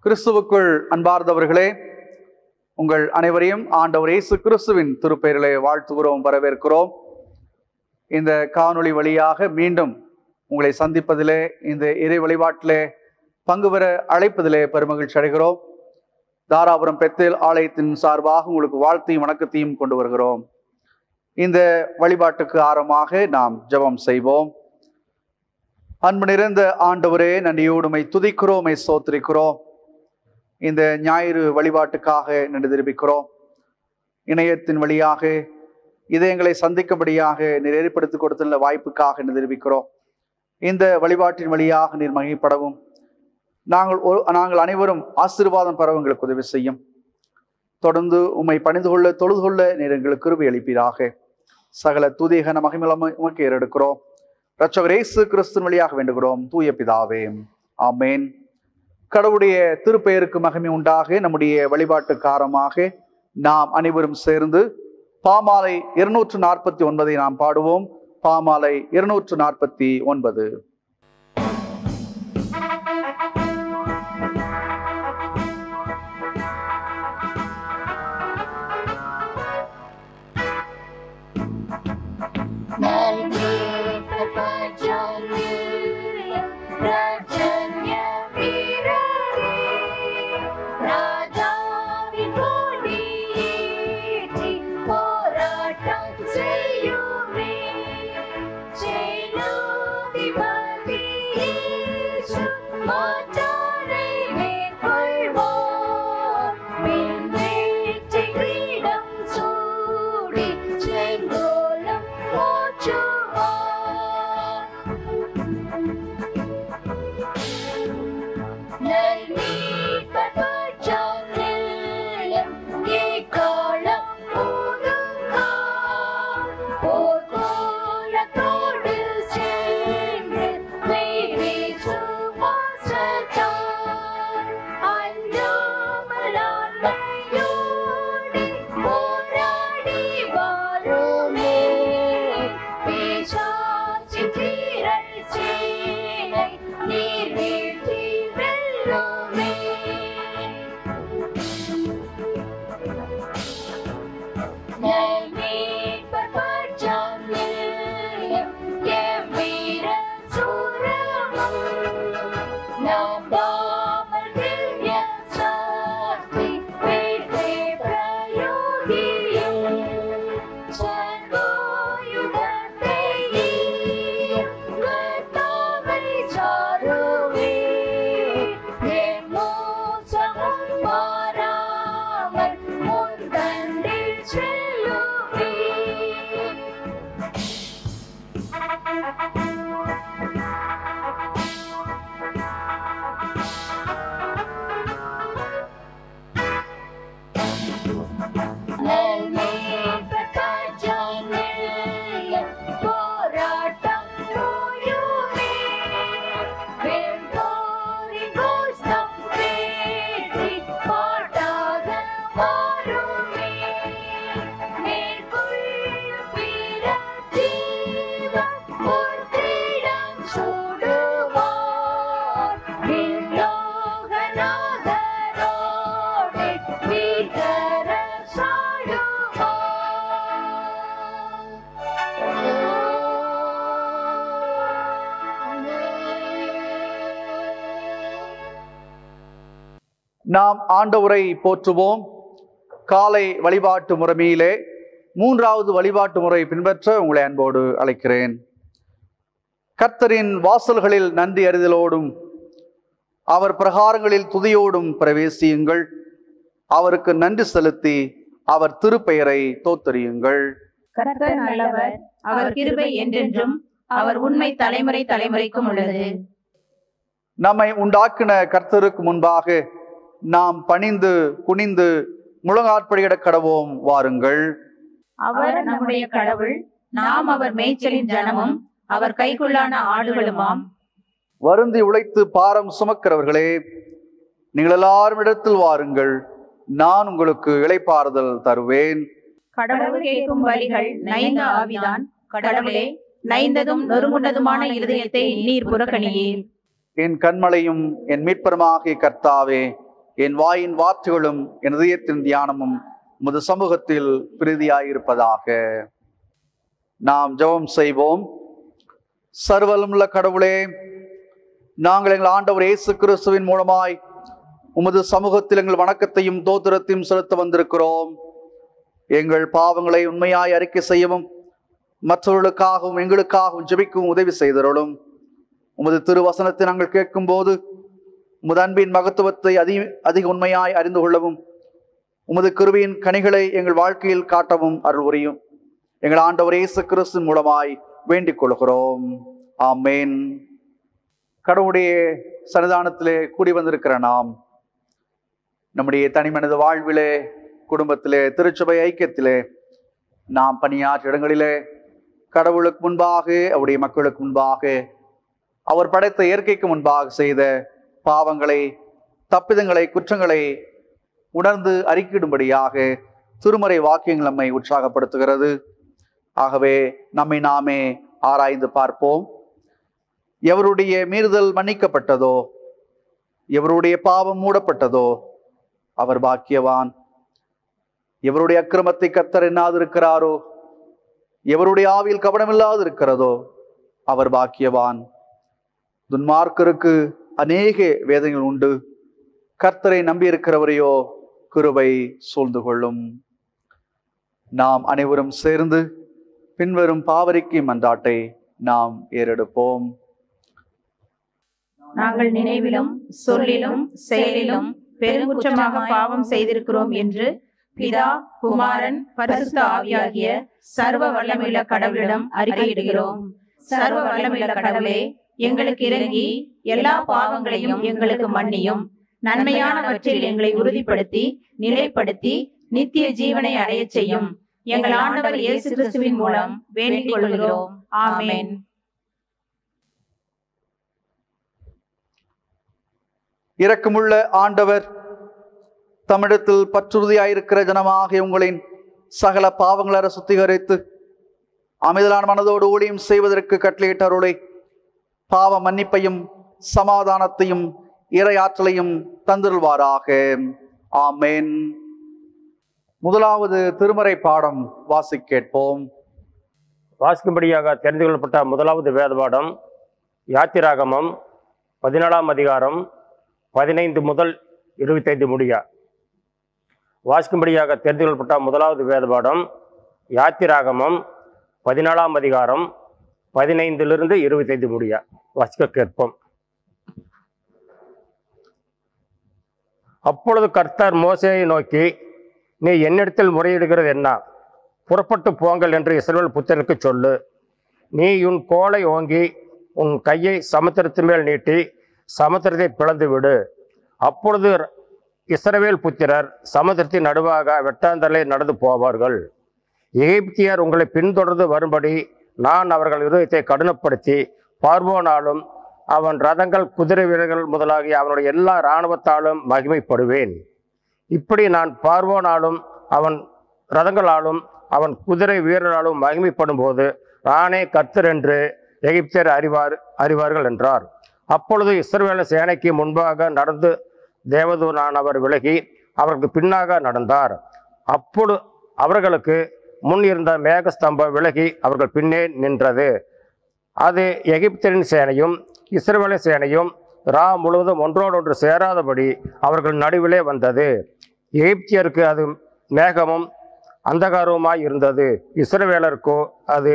கிறிஸ்துவுக்குள் அன்பார்ந்தவர்களே உங்கள் அனைவரையும் ஆண்டவர் இயேசு கிறிஸ்துவின் திருப்பெயரிலே வாழ்த்துகிறோம் வரவேற்கிறோம் இந்த காணொளி வழியாக மீண்டும் உங்களை சந்திப்பதிலே இந்த இறை வழிபாட்டிலே பங்கு பெற அழைப்பதிலே பெருமகிழ்ச்சி அடைகிறோம் தாராபுரம் பெத்தேல் ஆலயத்தின் சார்பாக உங்களுக்கு வாழ்த்தையும் வணக்கத்தையும் கொண்டு வருகிறோம் இந்த வழிபாட்டுக்கு ஆரம்பமாக நாம் ஜெபம் செய்வோம் அன்பு நிறைந்த ஆண்டவரே நன்றியோடுமை துதிக்கிறோமை சோத்திரிக்கிறோம் இந்த ஞாயிறு வழிபாட்டுக்காக நன்றி தெரிவிக்கிறோம் இணையத்தின் வழியாக இதயங்களை சந்திக்கும்படியாக நீர் ஏற்படுத்தி கொடுத்துள்ள வாய்ப்புக்காக நன்றி தெரிவிக்கிறோம் இந்த வழிபாட்டின் வழியாக நீர் மகிழ்ப்படவும் நாங்கள் ஒரு நாங்கள் அனைவரும் ஆசீர்வாதம் பெற எங்களுக்கு உதவி செய்யும் தொடர்ந்து உம்மை பணிந்து கொள்ள தொழுது கொள்ள நீர் எங்களுக்கு கிருபை அளிப்பீராக சகல துதிகன மகிமலம் உமக்கு ஏறெடுக்கிறோம் இரட்சகர் இயேசு கிறிஸ்துவின் வழியாக வேண்டுகிறோம் தூய பிதாவே ஆமேன் கடவுளுடைய திருப்பெயருக்கு மகிமை உண்டாக நம்முடைய வழிபாட்டு காரமாக நாம் அனைவரும் சேர்ந்து பாமாலை இருநூற்று நாற்பத்தி ஒன்பதை நாம் பாடுவோம் பாமாலை இருநூற்று நாற்பத்தி ஒன்பது நாம் ஆண்டவரை போற்றுவோம் காலை வழிபாட்டு முறைமையிலே மூன்றாவது வழிபாட்டு முறை பின்பற்ற உங்களை அன்போடு அழைக்கிறேன் கர்த்தரின் வாசல்களில் நன்றி அறிதலோடும் அவர் பிரகாரங்களில் துதியோடும் பிரவேசியுங்கள் அவருக்கு நன்றி செலுத்தி அவர் திருப்பெயரை தோத்தறியுங்கள் கர்த்தர் நல்லவர் அவர் கிருபை என்றென்றும் அவர் உண்மை தலைமுறை தலைமுறைக்கும் உள்ளது நம்மை உண்டாக்கின கர்த்தருக்கு முன்பாக நாம் பணிந்து குனிந்து முழங்காற்படியிட கடவோம் வாருங்கள் அவர் நம்முடைய கடவுள் நாம் அவர் மேய்ச்சலின் ஜனமும் அவர் கைக்குள்ளான ஆடுகளுமாம் வருந்தி உழைத்து பாரம் சுமக்கிறவர்களே நீங்கள் எல்லாரும் இடத்தில் வாருங்கள் நான் உங்களுக்கு இளைப்பாறுதல் தருவேன் கடவுள் கேட்கும் வழிகள் நைந்த ஆவிதான் கடவுளே நைந்ததும் நொறுங்குண்டதுமான இருதயத்தை நீர் புறக்கணியீர் என் கண்மலையும் என் மீட்பருமாகிய கர்த்தாவே என் வாயின் வார்த்தைகளும் என் இதயத்தின் தியானமும் உமது சமூகத்தில் பிரீதியாயிருப்பதாக நாம் ஜெபம் செய்வோம் சர்வலமுள்ள கடவுளே நாங்கள் எங்கள் ஆண்டவர் இயேசு கிறிஸ்துவின் மூலமாய் உமது சமூகத்தில் எங்கள் வணக்கத்தையும் தோத்திரத்தையும் செலுத்த வந்திருக்கிறோம் எங்கள் பாவங்களை உண்மையாய் அறிக்கை செய்யவும் மற்றவர்களுக்காகவும் எங்களுக்காகவும் ஜெபிக்கவும் உதவி செய்தருளும் உமது திருவசனத்தை நாங்கள் கேட்கும்போது உமது அன்பின் மகத்துவத்தை அதிக அதிக உண்மையாய் அறிந்து கொள்ளவும் உமது கிருபையின் கனிகளை எங்கள் வாழ்க்கையில் காட்டவும் அருள் புரியும் எங்கள் ஆண்டவர் இயேசு கிறிஸ்து மூலமாய் வேண்டிக் கொள்கிறோம் ஆமேன் கடவுளுடைய சன்னிதானத்திலே கூடி வந்திருக்கிற நாம் நம்முடைய தனிமனித வாழ்விலே குடும்பத்திலே திருச்சபை ஐக்கியத்திலே நாம் பணியாற்ற இடங்களிலே கடவுளுக்கு முன்பாக அவருடைய மக்களுக்கு முன்பாக அவர் படைத்த இயற்கைக்கு முன்பாக செய்த பாவங்களை தப்பிதங்களை குற்றங்களை உணர்ந்து அறிக்கிடும்படியாக திருமறை வாக்கியங்கள் நம்மை உற்சாகப்படுத்துகிறது ஆகவே நம்மை நாமே ஆராய்ந்து பார்ப்போம் எவருடைய மீறுதல் மன்னிக்கப்பட்டதோ எவருடைய பாவம் மூடப்பட்டதோ அவர் பாக்கியவான் எவருடைய அக்கிரமத்தை கத்தர் எண்ணாதிருக்கிறாரோ எவருடைய ஆவியில் கவனமில்லாது இருக்கிறதோ அவர் பாக்கியவான் துன்மார்க்கருக்கு அநேக வேதங்கள் உண்டு கர்த்தரை நம்பியிருக்கிறவரையோ கிருபை சூழ்ந்து கொள்ளும் நாம் அனைவரும் சேர்ந்து பின்வரும் பாவரிக்கை மன்றாட்டை நாம் ஏறெடுப்போம் நாங்கள் நினைவிலும் சொல்லிலும் செயலிலும் பெருங்குற்றமாக பாவம் செய்திருக்கிறோம் என்று பிதா குமாரன் பரிசுத்த ஆவியாகிய சர்வ வல்லமையுள்ள கடவுளிடம் அறிக்கையிடுகிறோம் சர்வ வல்லமையுள்ள கடவுளே எங்களுக்கு இறங்கி எல்லா பாவங்களையும் எங்களுக்கு மன்னியும் நன்மையானவற்றில் எங்களை உறுதிப்படுத்தி நிலைப்படுத்தி நித்திய ஜீவனை அடையச் செய்யும் எங்கள் ஆண்டவர் இயேசு கிறிஸ்துவின் மூலம் வேண்டிக் கொள்கிறோம் ஆமென் இரக்கமுள்ள ஆண்டவர் தமிழத்தில் பற்றுறுதியாயிருக்கிற ஜனமாக உங்களின் சகல பாவங்களற சுத்திகரித்து அமைதலான மனதோடு ஊழியம் செய்வதற்கு கட்டளையிட்ட அருளை பாவ மன்னிப்பையும் சமாதானத்தையும் இறையாற்றலையும் தந்திருவாராக ஆமேன் முதலாவது திருமறை பாடம் வாசி கேட்போம் வாசிக்கும்படியாக தெரிந்து கொள்ளப்பட்ட முதலாவது வேதபாடம் யாத்திராகமம் பதினேழாம் அதிகாரம் பதினைந்து முதல் இருபத்தைந்து முடிய வாசிக்கும்படியாக தெரிந்து கொள்ளப்பட்ட முதலாவது வேதபாடம் யாத்திராகமம் பதினேழாம் அதிகாரம் பதினைந்திலிருந்து இருபத்தைந்து முடிய வாசிக்க கேட்போம் அப்பொழுது கர்த்தர் மோசேயை நோக்கி நீ என்னிடத்தில் முறையிடுகிறது என்ன புறப்பட்டு போங்கள் என்று இஸ்ரவேல் புத்தருக்கு சொல்லு நீ உன் கோலை ஓங்கி உன் கையை சமுத்திரத்து மேல் நீட்டி சமுத்திரத்தை பிளந்து விடு அப்பொழுது இஸ்ரவேல் புத்திரர் சமுத்திரத்தின் நடுவாக வெட்டாந்தலை நடந்து போவார்கள் எகிப்தியர் உங்களை பின்தொடர்ந்து வரும்படி நான் அவர்கள் இருதயத்தை கடினப்படுத்தி பார்வோனாலும் அவன் ரதங்கள் குதிரை வீரர்கள் முதலாகிய அவனுடைய எல்லா இராணுவத்தாலும் மகிமைப்படுவேன் இப்படி நான் பார்வோனாலும் அவன் ரதங்களாலும் அவன் குதிரை வீரராலும் மகிமைப்படும் போது நானே கர்த்தர் என்று எகிப்தியர் அறிவார் அறிவார்கள் என்றார் அப்பொழுது இஸ்ரவேல சேனைக்கு முன்பாக நடந்து தேவதூனானவர் விலகி அவருக்கு பின்னாக நடந்தார் அப்பொழு அவர்களுக்கு முன் இருந்த மேகஸ்தம்பம் விலகி அவர்கள் பின்னே நின்றது அது எகிப்தியரின் சேனையும் இஸ்ரவேல சேனையும் ரா முழுவதும் ஒன்றோடொன்று சேராதபடி அவர்கள் நடுவிலே வந்தது எகிப்தியருக்கு அது மேகமும் அந்தகாரவுமாய் இருந்தது இஸ்ரவேலருக்கோ அது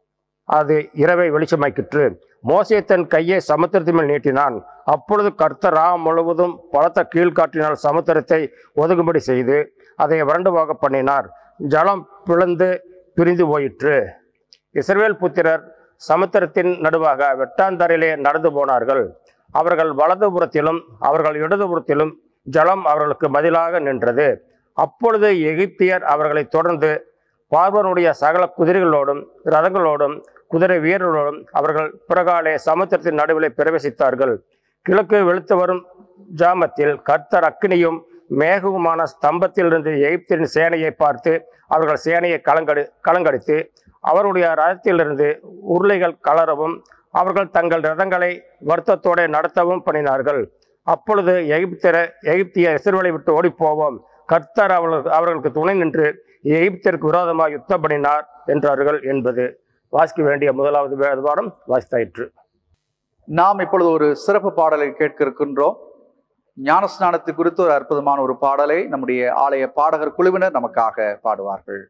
அது இரவை வெளிச்சமாக்கிற்று மோசே தன் கையை சமுத்திரத்தின் மேல் நீட்டினான் அப்பொழுது கர்த்தர் ரா முழுவதும் பலத்த கீழ்காற்றினால் சமுத்திரத்தை ஒதுங்கும்படி செய்து அதை வறண்டு போக பண்ணினார் ஜலம் பிளந்து பிரிந்து போயிற்று இஸ்ரவேல் புத்திரர் சமுத்திரத்தின் நடுவாக வெட்டாந்தரையிலே நடந்து போனார்கள் அவர்கள் வலதுபுறத்திலும் அவர்கள் இடதுபுறத்திலும் ஜலம் அவர்களுக்கு பதிலாக நின்றது அப்பொழுது எகிப்தியர் அவர்களை தொடர்ந்து பார்வனுடைய சகல குதிரைகளோடும் ரதங்களோடும் குதிரை வீரர்களோடும் அவர்கள் பிறகாலே சமுத்திரத்தின் நடுவிலே பிரவேசித்தார்கள் கிழக்கு வெளுத்து வரும் ஜாமத்தில் கர்த்தர் அக்கினியும் மேகவுமான ஸ்தம்பத்திலிருந்து எகிப்தின் சேனையை பார்த்து அவர்கள் சேனையை கலங்கடி கலங்கடித்து அவருடைய ரதத்திலிருந்து உருளைகள் கலரவும் அவர்கள் தங்கள் ரதங்களை வருத்தத்தோടെ நடத்தவும் பண்ணினார்கள் அப்பொழுது எகிப்தியர எகிப்திய இஸ்ரவேலை விட்டு ஓடிப்போவோம் கர்த்தர் அவர்களுக்கு அவர்களுக்கு துணை நின்று எகிப்தியருக்கு விரோதமாக யுத்தம் பண்ணினார் என்றார்கள் என்பது வாசிக்க வேண்டிய முதலாவது வேதபாடம் வாசித்தாயிற்று நாம் இப்பொழுது ஒரு சிறப்பு பாடலை கேட்க இருக்கின்றோம் ஞானஸ்நானத்து குறித்து ஒரு அற்புதமான ஒரு பாடலை நம்முடைய ஆலய பாடகர் குழுவினர் நமக்காக பாடுவார்கள்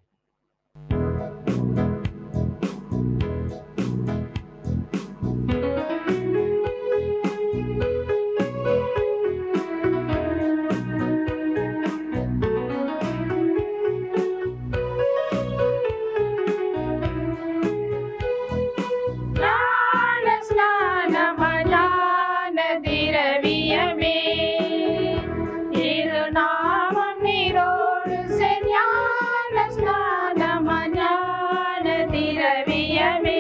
ஞான ஸ்நானமதான திரவியமே திருநாமம் நீரோடு செஞ்ஞான ஸ்நானமதான திரவியமே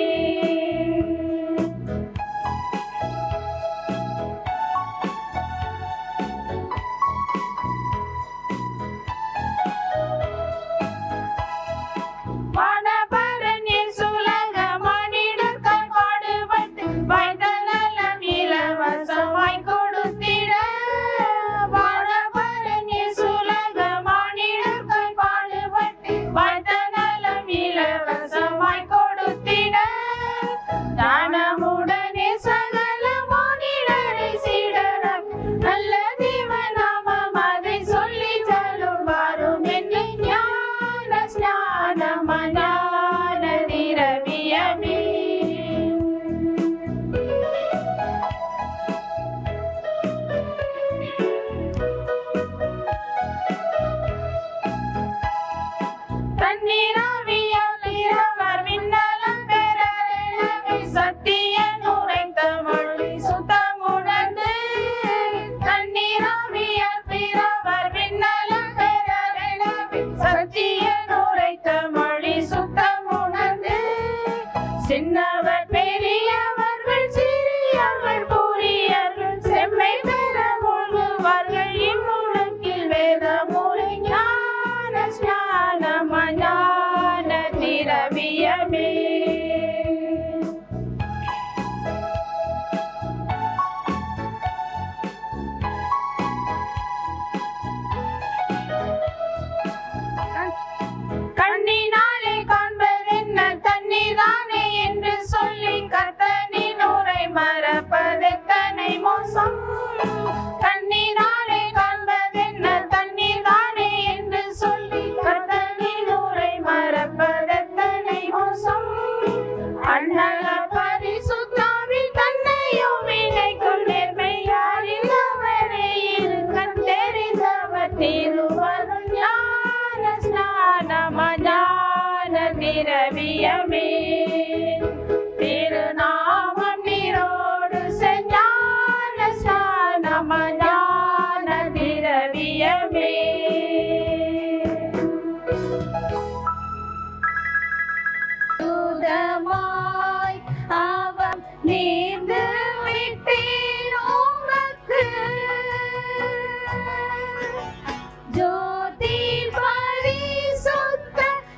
வானபரனே சுலக மனிதர்கள் பாடுபட்டு வைத்த நலம் இலவசமாய் கொடுத்திட வானபரனே சுலக மனிதர்கள் பாடுபட்டு வைத்த நலம் இலவசமாய் கொடுத்திட தானமுடனே சகல மானிடரை சீடரம் நல்ல தேவநாமம் அதை சொல்லி செல்லும் வரும் என்று ஞான ஸ்நானமனான திரவியமே தண்ணீராவியால் இரவர் விண்ணலம் பெறவே சத்திய நுரைத்த மொழி சுத்தமுணர்ந்து தண்ணீராவியால் பிறவர் விண்ணலம் பெறவே சத்திய நுரைத்த மொழி சுத்தமுணர்ந்து சின்னவர் பெரியவர்கள் சிறியவர்கள் புரியர்கள் செம்மை பெற முழுவார்கள் இம்முழுக்கில் வேத மூலை ஞான ஸ்நானமஞான திரவியமே கண்ணினாலே காண்பதென்ன தண்ணீர்தானே என்று சொல்லி கத்தனின் உரை மறப்பதெத்தனை மோசம் கண்ணினாலே காண்பதென்ன தண்ணீர்தானே என்று சொல்லி கத்தனின் உரை மறப்பதெத்தனை மோசம் அண்ணல பரிசுத்தாவி தன்னையும் வினைக்குள் நேர்மையாரிந்தவரே இருக்கத் தெரிந்தவர் திருவருள் ஞான ஸ்நானமஞான திரவியமே திருநாமம் நீரோடு செஞ்ஞான ஸ்நானமஞான திரவியமே தூதமாய் அவன் நீந்து விட்டேன் உமக்கு ஜோதி பரிசுத்த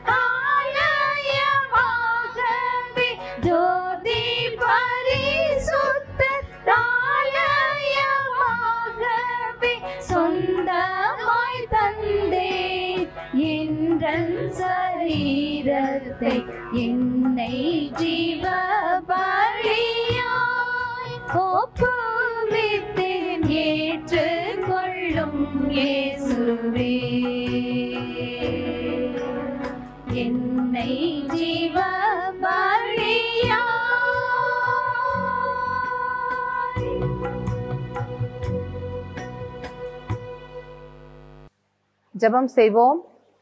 ஆலயமாகவே ஜோதி பரிசுத்த ஆலயமாகவே சொந்தமாய் தந்தேன் என்றன் சரீரத்தை என்னை ஜீவ பலியாய் ஒப்புவித்தேன் ஏற்றுக்கொள்ளும் இயேசுவே என்னை ஜீவ பலியாய் ஜெபம் செய்வோம்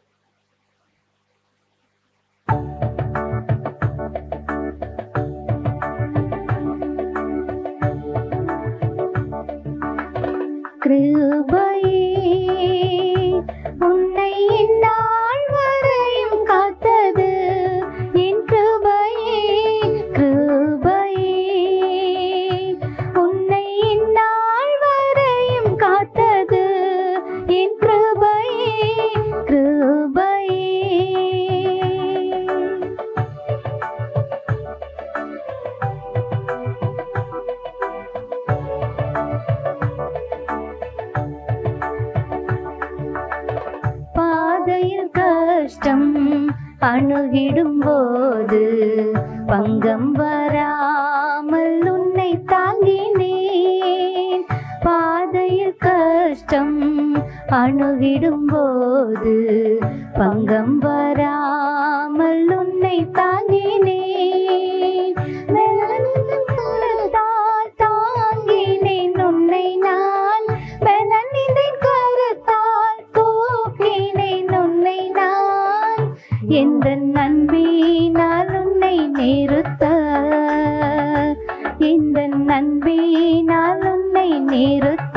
கிருபையே உன்னை இந்நாள் வரையும் காத்தது என் கிருபையே கிருபையே உன்னை இந்நாள் வரையும் காத்தது என் கிருபையே கிருபையே அணுகிடும் போது பங்கம் வராமல் உன்னை தாங்கினேன் பாதையில் கஷ்டம் அணுகிடும் போது பங்கம் வராமல் உன்னை தாங்கினேன் மெல்லனின் கரத்தால் தாங்கினேன் உன்னை நான் மெல்லனின் கரத்தால் தூக்கினேன் உன்னை நான் எந்த நன்பினால் உன்னை நிறுத்த இந்த நன்பினால் உன்னை நிறுத்த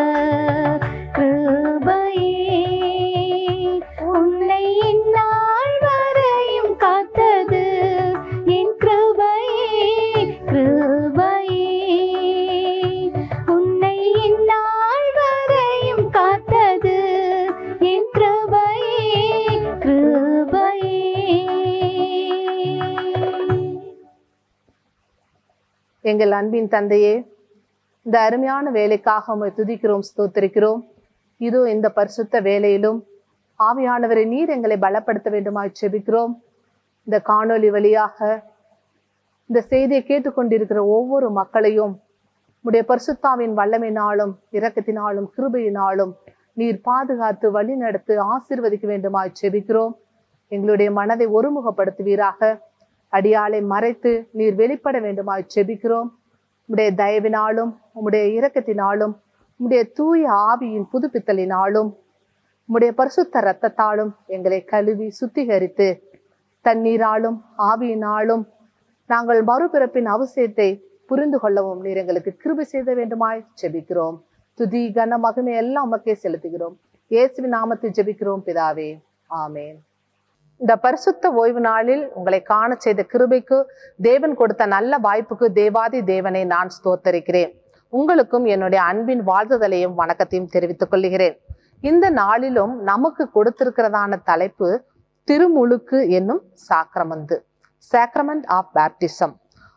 கிருபையே உன்னை இந்நாள் வரையும் காத்தது என் கிருபையே கிருபையே உன்னை இந்நாள் வரையும் காத்தது என் கிருபையே கிருபையே எங்கள் அன்பின் தந்தையே இந்த அருமையான வேலைக்காக உம்மை துதிக்கிறோம் ஸ்தோத்திரிக்கிறோம் இதோ இந்த பரிசுத்த வேலையிலும் ஆவியானவரை நீர் எங்களை பலப்படுத்த வேண்டுமாய் செபிக்கிறோம் இந்த காணொளி வழியாக இந்த செய்தியை கேட்டுக்கொண்டிருக்கிற ஒவ்வொரு மக்களையும் உடைய பரிசுத்தாவின் வல்லமையினாலும் இரக்கத்தினாலும் கிருபையினாலும் நீர் பாதுகாத்து வழி நடத்து ஆசீர்வதிக்க வேண்டுமாய் செபிக்கிறோம் எங்களுடைய மனதை ஒருமுகப்படுத்துவீராக அடியாளை மறைத்து நீர் வெளிப்பட வேண்டுமாய் செபிக்கிறோம் உம்முடைய தயவினாலும் உம்முடைய இரக்கத்தினாலும் உம்முடைய தூய ஆவியின் புதுப்பித்தலினாலும் உம்முடைய பரிசுத்த இரத்தத்தாலும் எங்களை கழுவி சுத்திகரித்து தண்ணீராலும் ஆவியினாலும் நாங்கள் மறுபிறப்பின் அவசியத்தை புரிந்து கொள்ளவும் நீர் எங்களுக்கு கிருபை செய்த வேண்டுமாய் ஜெபிக்கிறோம் துதி கன மகிமை எல்லாம் உமக்கே செலுத்துகிறோம் இயேசுவின் நாமத்தில் ஜெபிக்கிறோம் பிதாவே ஆமென் இந்த பரிசுத்த ஓய்வு நாளில் உங்களை காண செய்த கிருபைக்கு தேவன் கொடுத்த நல்ல வாய்ப்புக்கு தேவாதி தேவனை நான் ஸ்தோத்தரிக்கிறேன் உங்களுக்கும் என்னுடைய அன்பின் வாழ்த்துதலையும் வணக்கத்தையும் தெரிவித்துக் கொள்கிறேன் இந்த நாளிலும் நமக்கு கொடுத்திருக்கிறதான தலைப்பு திருமுழுக்கு என்னும் சாக்கிரமந்து சாக்ரமெண்ட் ஆஃப் பேப்டிசம்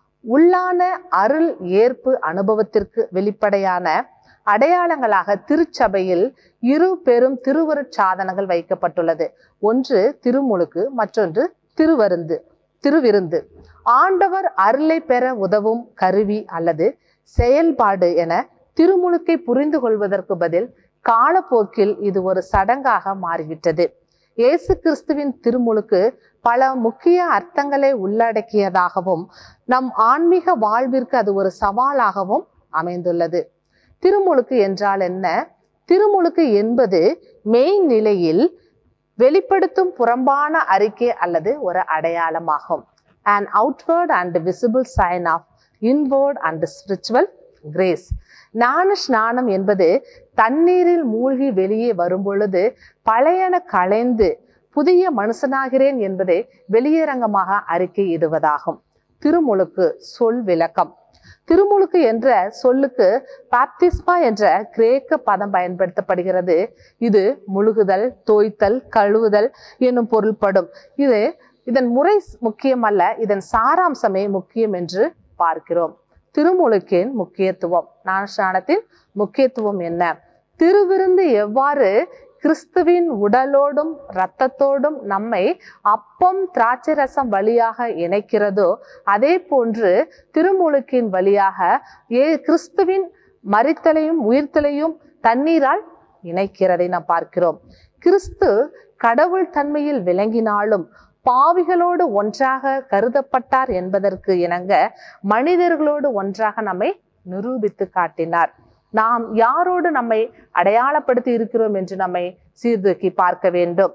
உள்ளான அருள் ஏற்பு அனுபவத்திற்கு வெளிப்படையான அடையாளங்களாக திருச்சபையில் இரு பெரும் திருவருட் சாதனங்கள் வைக்கப்பட்டுள்ளது ஒன்று திருமுழுக்கு மற்றொன்று திருவருந்து திருவிருந்து ஆண்டவர் அருளை பெற உதவும் கருவி அல்லது செயல்பாடு என திருமுழுக்கை புரிந்து கொள்வதற்கு பதில் காலப்போக்கில் இது ஒரு சடங்காக மாறிவிட்டது இயேசு கிறிஸ்துவின் திருமுழுக்கு பல முக்கிய அர்த்தங்களை உள்ளடக்கியதாகவும் நம் ஆன்மீக வாழ்விற்கு அது ஒரு சவாலாகவும் அமைந்துள்ளது திருமுழுக்கு என்றால் என்ன திருமுழுக்கு என்பது மெய் நிலையில் வெளிப்படுத்தும் புறம்பான அறிக்கை அல்லது ஒரு அடையாளமாகும் an outward and visible sign of inward and spiritual grace ஞான ஸ்நானம் என்பது தண்ணீரில் மூழ்கி வெளியே வரும்பொழுது பழையன களைந்து புதிய மனுஷனாகிறேன் என்பதை வெளியரங்கமாக அறிக்கையிடுவதாகும் திருமுழுக்கு சொல் விளக்கம் திருமுழுக்கு என்ற சொல்லுக்கு பாப்திஸ்மா என்ற கிரேக்க பதம் பயன்படுத்தப்படுகிறது இது முழுகுதல் தோய்த்தல் கழுவுதல் என்னும் பொருள்படும் இது இதன் முறை முக்கியமல்ல இதன் சாராம்சமே முக்கியம் என்று பார்க்கிறோம் திருமுழுக்கின் முக்கியத்துவம் ஞானஸ்நானத்தின் முக்கியத்துவம் என்ன திருவிருந்து எவ்வாறு கிறிஸ்துவின் உடலோடும் இரத்தத்தோடும் நம்மை அப்பம் திராட்சை ரசம் வழியாக இணைக்கிறதோ அதே போன்று திருமுழுக்கின் வழியாக ஏ கிறிஸ்துவின் மரித்தலையும் உயிர்த்தலையும் தண்ணீரால் இணைக்கிறதை நாம் பார்க்கிறோம் கிறிஸ்து கடவுள் தன்மையில் விளங்கினாலும் பாவிகளோடு ஒன்றாக கருதப்பட்டார் என்பதற்கு இணங்க மனிதர்களோடு ஒன்றாக நம்மை நிரூபித்து காட்டினார் நாம் யாரோடு நம்மை அடையாளப்படுத்தி இருக்கிறோம் என்று நம்மை சீர்தூக்கி பார்க்க வேண்டும்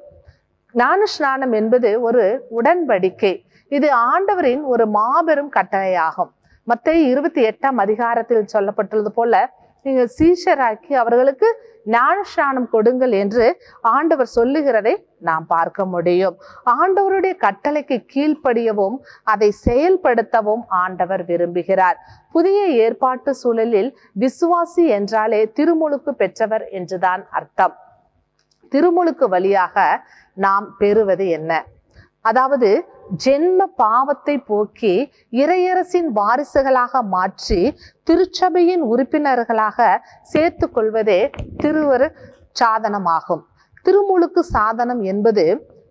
ஞான ஸ்நானம் என்பது ஒரு உடன்படிக்கை இது ஆண்டவரின் ஒரு மாபெரும் கட்டளையாகும் மத்திய இருபத்தி எட்டாம் அதிகாரத்தில் சொல்லப்பட்டுள்ளது போல நீங்கள் சீஷராக்கி அவர்களுக்கு ஞானஸ்நானம் கொடுங்கள் என்று ஆண்டவர் சொல்லுகிறதை நாம் பார்க்க முடியும் ஆண்டவருடைய கட்டளைக்கு கீழ்ப்படியவும் அதை செயல்படுத்தவும் ஆண்டவர் விரும்புகிறார் புதிய ஏற்பாட்டு சூழலில் விசுவாசி என்றாலே திருமுழுக்கு பெற்றவர் என்றுதான் அர்த்தம் திருமுழுக்கு வழியாக நாம் பெறுவது என்ன அதாவது ஜென்ம பாவத்தை போக்கி இறையரசின் வாரிசுகளாக மாற்றி திருச்சபையின் உறுப்பினர்களாக சேர்த்து கொள்வதே திருவரு சாதனமாகும் திருமுழுக்கு சாதனம் என்பது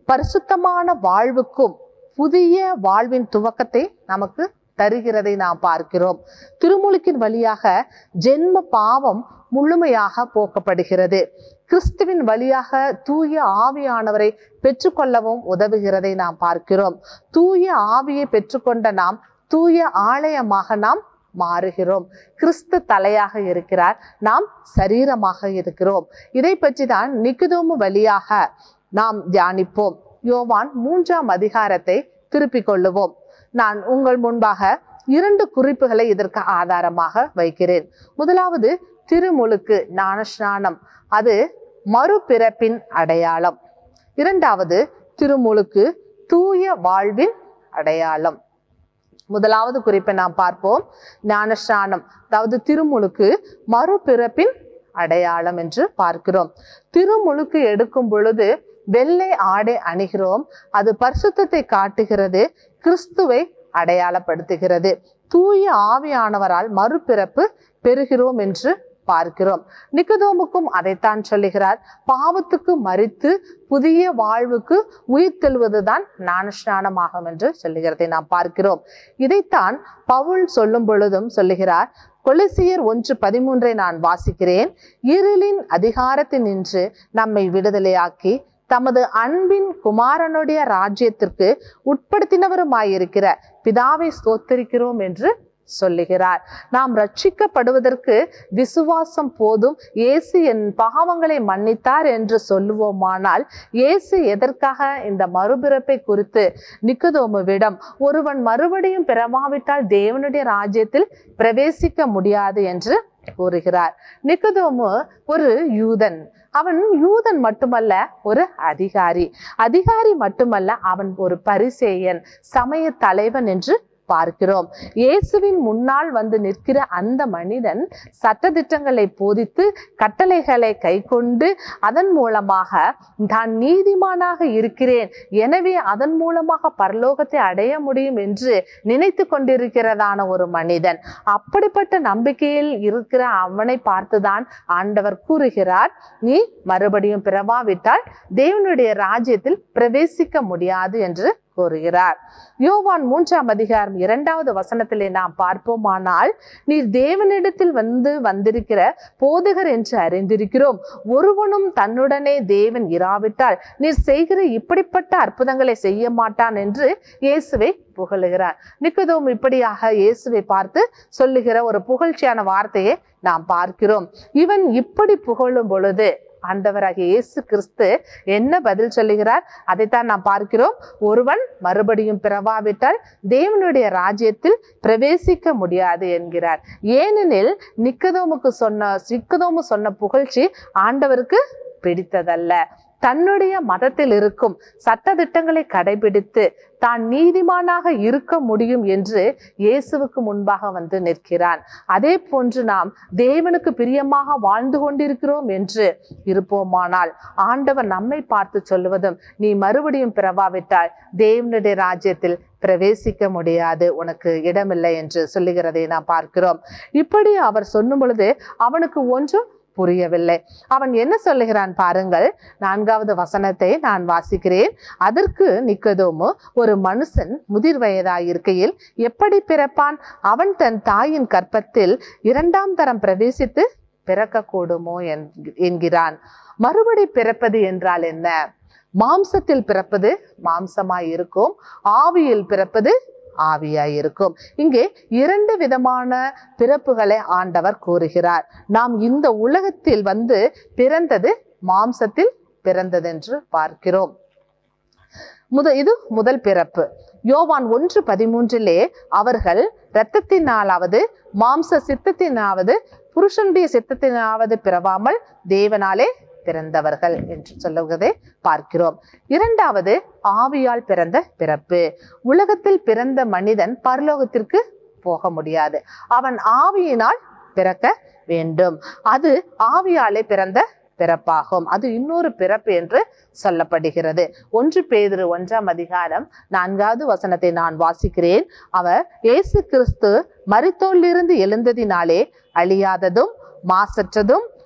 பரிசுத்தமான வாழ்வுக்கும் புதிய வாழ்வின் துவக்கத்தை நமக்கு தருகிறதை நாம் பார்க்கிறோம் திருமுழுக்கின் வழியாக ஜென்ம பாவம் முழுமையாக போக்கப்படுகிறது கிறிஸ்துவின் வழியாக தூய ஆவியானவரை பெற்றுக்கொள்ளவும் உதவுகிறதை நாம் பார்க்கிறோம் தூய ஆவியை பெற்றுக்கொண்ட நாம் தூய ஆலயமாக நாம் மாறுகிறோம் கிறிஸ்து தலையாக இருக்கிறார் நாம் சரீரமாக இருக்கிறோம் இதை பற்றி தான் நிக்குதோமு வழியாக நாம் தியானிப்போம் யோவான் மூன்றாம் அதிகாரத்தை திருப்பிக் கொள்ளுவோம் நான் உங்கள் முன்பாக இரண்டு குறிப்புகளை இதற்கு ஆதாரமாக வைக்கிறேன் முதலாவது திருமுழுக்கு ஞானஸ்நானம் அது மறுபிறப்பின் அடையாளம் இரண்டாவது திருமுழுக்கு தூய வாழ்வின் அடையாளம் முதலாவது குறிப்பை நாம் பார்ப்போம் ஞானஸ்நானம் அதாவது திருமுழுக்கு மறுபிறப்பின் அடையாளம் என்று பார்க்கிறோம் திருமுழுக்கு எடுக்கும் பொழுது வெள்ளை ஆடை அணிகிறோம் அது பரிசுத்தத்தை காட்டுகிறது கிறிஸ்துவை அடையாளப்படுத்துகிறது தூய ஆவியானவரால் மறுபிறப்பு பெறுகிறோம் என்று பார்க்கிறோம் நிக்கதோமுக்கும் அதைத்தான் சொல்லுகிறார் பாவத்துக்கு மறித்து புதிய வாழ்வுக்கு உயிர் தெழுவதுதான் ஞானஸ்நானமாகும் என்று சொல்லுகிறதை நாம் பார்க்கிறோம் இதைத்தான் பவுல் சொல்லும் பொழுதும் சொல்லுகிறார் கொலிசியர் ஒன்று பதிமூன்றை நான் வாசிக்கிறேன் இருளின் அதிகாரத்தில் நின்று நம்மை விடுதலையாக்கி தமது அன்பின் குமாரனுடைய ராஜ்யத்திற்கு உட்படுத்தினவருமாயிருக்கிற பிதாவை ஸ்தோத்தரிக்கிறோம் என்று சொல்லுகிறார் நாம் ரட்சிக்கப்படுவதற்கு விசுவாசம் போதும் இயேசு என் பாவங்களை மன்னித்தார் என்று சொல்லுவோமானால் இயேசு எதற்காக இந்த மறுபிறப்பை குறித்து நிக்கதோமுவிடம் ஒருவன் மறுபடியும் பிறவாவிட்டால் தேவனுடைய ராஜ்யத்தில் பிரவேசிக்க முடியாது என்று கூறுகிறார் நிக்கதோமு ஒரு யூதன் அவன் யூதன் மட்டுமல்ல ஒரு அதிகாரி அதிகாரி மட்டுமல்ல அவன் ஒரு பரிசேயன் சமய தலைவன் என்று பார்க்கிறோம் இயேசுவின் முன்னால் வந்து நிற்கிற அந்த மனிதன் சட்டதிட்டங்களை போதித்து கட்டளைகளை கைக்கொண்டு அதன் மூலமாக தான் நீதிமானாக இருக்கிறேன் எனவே அதன் மூலமாக பரலோகத்தை அடைய முடியும் என்று நினைத்து கொண்டிருக்கிறதான ஒரு மனிதன் அப்படிப்பட்ட நம்பிக்கையில் இருக்கிற அவனை பார்த்துதான் ஆண்டவர் கூறுகிறார் நீ மறுபடியும் பிறவாவிட்டால் தேவனுடைய ராஜ்யத்தில் பிரவேசிக்க முடியாது என்று கூறுகிறார் யோவான் மூன்றாம் அதிகாரம் இரண்டாவது வசனத்திலே நாம் பார்ப்போமானால் நீர் தேவனிடத்தில் வந்து வந்திருக்கிற போதகர் என்று அறிந்திருக்கிறோம் ஒருவனும் தன்னுடனே தேவன் இராவிட்டால் நீர் செய்கிற இப்படிப்பட்ட அற்புதங்களை செய்ய மாட்டான் என்று இயேசுவை புகழுகிறார் நிக்கதோம் இப்படியாக இயேசுவை பார்த்து சொல்லுகிற ஒரு புகழ்ச்சியான வார்த்தையை நாம் பார்க்கிறோம் இவன் இப்படி புகழும் பொழுது ஆண்டவராகிய இயேசு கிறிஸ்து என்ன பதில் சொல்லுகிறார் அதைத்தான் நாம் பார்க்கிறோம் ஒருவன் மறுபடியும் பிறவாவிட்டால் தேவனுடைய ராஜ்யத்தில் பிரவேசிக்க முடியாது என்கிறார் ஏனெனில் நிக்கதோமுக்கு சொன்ன நிக்கதோமு சொன்ன புகழ்ச்சி ஆண்டவருக்கு பிடித்ததல்ல தன்னுடைய மதத்தில் இருக்கும் சட்டதிட்டங்களை கடைபிடித்து தான் நீதிமானாக இருக்க முடியும் என்று இயேசுவுக்கு முன்பாக வந்து நிற்கிறான் அதே போன்று நாம் தேவனுக்கு பிரியமாக வாழ்ந்து கொண்டிருக்கிறோம் என்று இருப்போமானால் ஆண்டவர் நம்மை பார்த்து சொல்லுவதும் நீ மறுபடியும் பிறவாவிட்டால் தேவனுடைய ராஜ்யத்தில் பிரவேசிக்க முடியாது உனக்கு இடமில்லை என்று சொல்லுகிறதை நாம் பார்க்கிறோம் இப்படி அவர் சொல்லும் பொழுது அவனுக்கு ஒன்றும் புரியவில்லை அவன் என்ன சொல்லுகிறான் பாருங்கள் நான்காவது வசனத்தை நான் வாசிக்கிறேன் அதற்கு நிக்கதோமு ஒரு மனுஷன் முதிர் வயதாயிருக்கையில் எப்படி பிறப்பான் அவன் தன் தாயின் கற்பத்தில் இரண்டாம் தரம் பிரவேசித்து பிறக்கக்கூடுமோ என்க- என்கிறான் மறுபடி பிறப்பது என்றால் என்ன மாம்சத்தில் பிறப்பது மாம்சமாய் இருக்கும் ஆவியில் பிறப்பது ஆவியாய் இருக்கும் இங்கே இரண்டு விதமான பிறப்புகளை ஆண்டவர் கூறுகிறார் நாம் இந்த உலகத்தில் வந்து பிறந்தது மாம்சத்தில் பிறந்ததென்று பார்க்கிறோம் முத இது முதல் பிறப்பு யோவான் ஒன்று பதிமூன்றிலே அவர்கள் இரத்தத்தினாலாவது மாம்ச சித்தத்தினாவது புருஷனுடைய சித்தத்தினாவது பிறவாமல் தேவனாலே பிறந்தவர்கள் என்று சொல்லுவதை பார்க்கிறோம் இரண்டாவது ஆவியால் பிறந்த பிறப்பு உலகத்தில் பிறந்த மனிதன் பரலோகத்திற்கு போக முடியாது அவன் ஆவியினால் பிறக்க வேண்டும் அது ஆவியாலே பிறந்த பிறப்பாகும் அது இன்னொரு பிறப்பு என்று சொல்லப்படுகிறது ஒன்று பேதுரு ஒன்றாம் அதிகாரம் நான்காவது வசனத்தை நான் வாசிக்கிறேன் அவர் இயேசு கிறிஸ்து மரித்தோலிருந்து எழுந்ததினாலே அழியாததும் மாசற்றதும்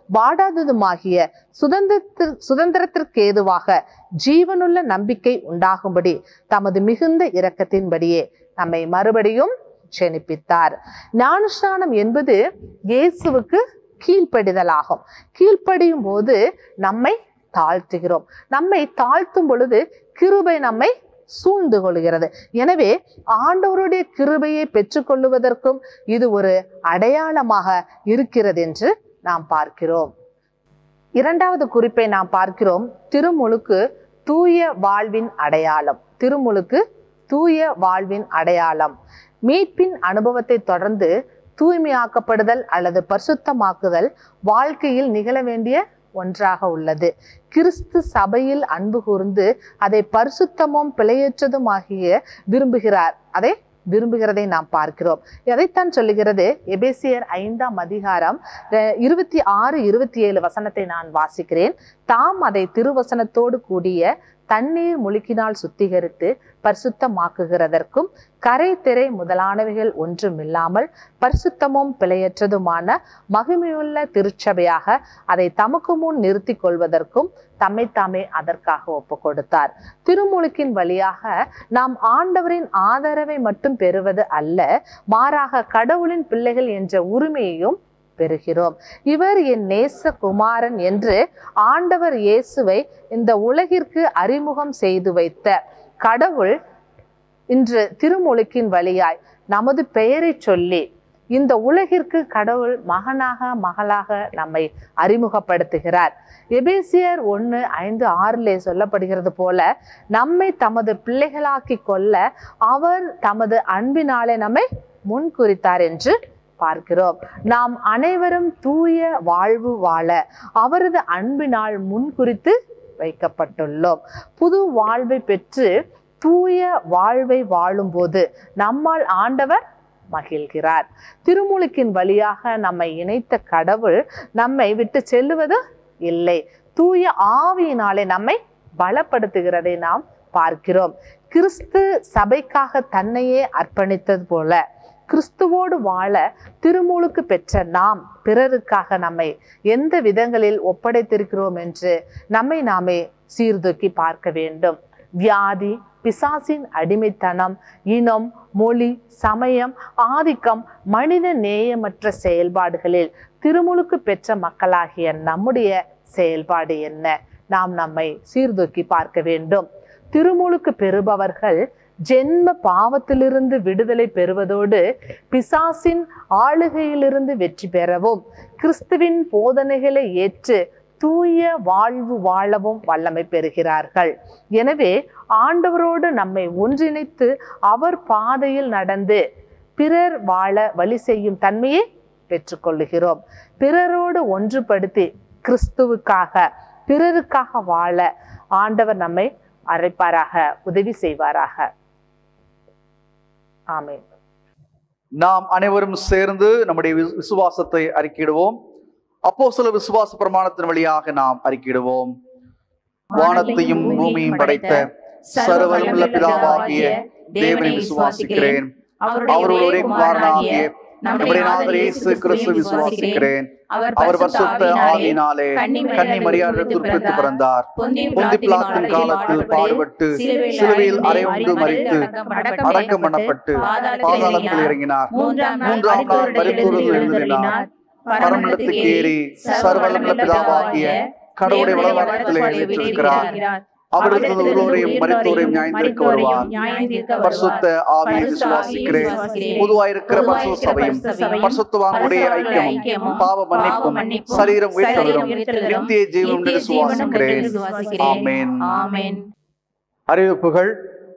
வாடாததுமாகிய சுதந்திரத்திற் சுதந்திரத்திற்கு ஏதுவாக ஜீவனுள்ள நம்பிக்கை உண்டாகும்படி தமது மிகுந்த இரக்கத்தின்படியே நம்மை மறுபடியும் ஜெனிப்பித்தார் ஞானஸ்நானம் என்பது இயேசுவுக்கு கீழ்ப்படிதலாகும் கீழ்ப்படியும் போது நம்மை தாழ்த்துகிறோம் நம்மை தாழ்த்தும் பொழுது கிருபை நம்மை சூழ்ந்து கொள்கிறது எனவே ஆண்டவருடைய கிருபையை பெற்றுக்கொள்ளுவதற்கும் இது ஒரு அடையாளமாக இருக்கிறது என்று நாம் பார்க்கிறோம் இரண்டாவது குறிப்பை நாம் பார்க்கிறோம் திருமுழுக்கு தூய வாழ்வின் அடையாளம் திருமுழுக்கு தூய வாழ்வின் அடையாளம் மீட்பின் அனுபவத்தை தொடர்ந்து தூய்மையாக்கப்படுதல் அல்லது பரிசுத்தமாக்குதல் வாழ்க்கையில் நிகழ வேண்டிய ஒன்றாக உள்ளது கிறிஸ்து சபையில் அன்பு கூர்ந்து அதை பரிசுத்தமும் பிழையற்றதுமாகிய விரும்புகிறார் அதை விரும்புகிறதை நாம் பார்க்கிறோம் எதைத்தான் சொல்லுகிறது எபேசியர் ஐந்தாம் அதிகாரம் அஹ், இருபத்தி ஆறு இருபத்தி ஏழு வசனத்தை நான் வாசிக்கிறேன் தாம் அதை திருவசனத்தோடு கூடிய தண்ணீர் முழுக்கினால் சுத்திகரித்து பரிசுத்தமாக்குகிறதற்கும் கரை திரை முதலானவைகள் ஒன்றுமில்லாமல் பரிசுத்தமும் பிழையற்றதுமான மகிமையுள்ள திருச்சபையாக அதை தமக்கு முன் நிறுத்தி கொள்வதற்கும் தம்மை தாமே அதற்காக ஒப்பு கொடுத்தார் திருமுழுக்கின் வழியாக நாம் ஆண்டவரின் ஆதரவை மட்டும் பெறுவது அல்ல மாறாக கடவுளின் பிள்ளைகள் என்ற உரிமையையும் பெறுகிறோம் இவர் என் நேச குமாரன் என்று ஆண்டவர் இயேசுவை இந்த உலகிற்கு அறிமுகம் செய்து வைத்த கடவுள் இன்று திருமுழுக்கின் வழியாய் நமது பெயரை சொல்லி இந்த உலகிற்கு கடவுள் மகனாக மகளாக நம்மை அறிமுகப்படுத்துகிறார் எபேசியர் ஒன்று ஐந்து ஆறிலே சொல்லப்படுகிறது போல நம்மை தமது பிள்ளைகளாக்கி கொள்ள அவர் தமது அன்பினாலே நம்மை முன்குறித்தார் என்று பார்க்கிறோம் நாம் அனைவரும் தூய வாழ்வு வாழ அவரது அன்பினால் முன்குறித்து வைக்கப்பட்டுள்ளோம் புது வாழ்வை பெற்று தூய வாழ்வை வாழும்போது நம்மால் ஆண்டவர் மகிழ்கிறார் திருமுழுக்கின் வழியாக நம்மை இணைத்த கடவுள் நம்மை விட்டு செல்லுவது இல்லை தூய ஆவியினாலே நம்மை பலப்படுத்துகிறதை நாம் பார்க்கிறோம் கிறிஸ்து சபைக்காக தன்னையே அர்ப்பணித்தது போல கிறிஸ்துவோடு வாழ திருமுழுக்கு பெற்ற நாம் பிறருக்காக நம்மை எந்த விதங்களில் ஒப்படைத்திருக்கிறோம் என்று நம்மை நாமே சீர்தூக்கி பார்க்க வேண்டும் வியாதி பிசாசின் அடிமைத்தனம் இனம் மொழி சமயம் ஆதிக்கம் மனித நேயமற்ற செயல்பாடுகளில் திருமுழுக்கு பெற்ற மக்களாகிய நம்முடைய செயல்பாடு என்ன நாம் நம்மை சீர்தூக்கி பார்க்க வேண்டும் திருமுழுக்கு பெறுபவர்கள் ஜென்ம பாவத்திலிருந்து விடுதலை பெறுவதோடு பிசாசின் ஆளுகையிலிருந்து வெற்றி பெறவும் கிறிஸ்துவின் போதனைகளை ஏற்று தூய வாழ்வு வாழவும் வல்லமை பெறுகிறார்கள் எனவே ஆண்டவரோடு நம்மை ஒன்றிணைத்து அவர் பாதையில் நடந்து பிறர் வாழ வழி செய்யும் தன்மையை பெற்றுக்கொள்ளுகிறோம் பிறரோடு ஒன்றுபடுத்தி கிறிஸ்துவுக்காக பிறருக்காக வாழ ஆண்டவர் நம்மை அழைப்பாராக உதவி செய்வாராக ஆமென் நாம் அனைவரும் சேர்ந்து நம்முடைய வி- விசுவாசத்தை அறிக்கையிடுவோம் அப்போ சில விசுவாச பிரமாணத்தின் வழியாக நாம் அறிக்கையிடுவோம் வானத்தையும் பூமியையும் படைத்த சர்வவல்லமுள்ள பிதாவாகிய தேவனை விசுவாசிக்கிறேன் அவருடைய ஒரே குமாரனாகிய நம்முடைய நாதர் இயேசு கிறிஸ்து விசுவாசிக்கிறேன் அவர் பரிசுத்த ஆவியினாலே கன்னி மரியாதை துர்ப்பித்து பிறந்தார் பொந்தி பிலாத்தின் காலத்தில் பாடுபட்டு சிலுவையில் அறையுண்டு மறித்து அடக்கம் பண்ணப்பட்டு பாதாளத்தில் இறங்கினார் மூன்றாம் நாள் மருத்துவர்கள் எழுந்தினார் பரமண்டத்துக்கு ஏறி சர்வலமுள்ள பிதாவாகிய கடவுளுடைய வலவாரத்திலே வீற்றிருக்கிறார் அவருக்கு ஒருவரையும் மருத்துவரையும் நியாயந்திருக்க வருவார் பரிசுத்த ஆவியை விசுவாசிக்கிறேன் பொதுவாயிருக்கிற பரிசுத்த சபையும் பரிசுத்தவானுடைய ஐக்கியமும் பாவ மன்னிப்பும் சரீரம் உயிர்த்தலும் நித்திய ஜீவனும் என்று விசுவாசிக்கிறேன் ஆமென் ஆமென் அறிவிப்புகள்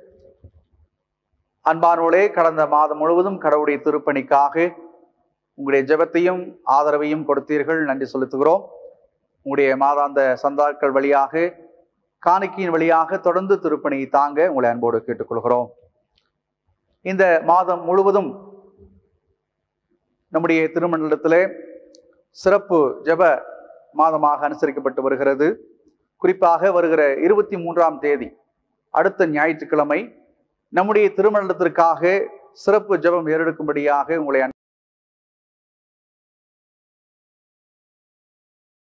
அன்பானோளே கடந்த மாதம் முழுவதும் கடவுளுடைய திருப்பணிக்காக உங்களுடைய ஜெபத்தையும் ஆதரவையும் கொடுத்தீர்கள் நன்றி செலுத்துகிறோம் உங்களுடைய மாதாந்த சந்தாக்கள் வழியாக காணிக்கையின் வழியாக தொடர்ந்து திருப்பணியை தாங்க உங்களை அன்போடு கேட்டுக்கொள்கிறோம் இந்த மாதம் முழுவதும் நம்முடைய திருமண்டலத்திலே சிறப்பு ஜெப மாதமாக அனுசரிக்கப்பட்டு வருகிறது குறிப்பாக வருகிற இருபத்தி மூன்றாம் தேதி அடுத்த ஞாயிற்றுக்கிழமை நம்முடைய திருமணத்திற்காக சிறப்பு ஜெபம் ஏறெடுக்கும்படியாக உங்களை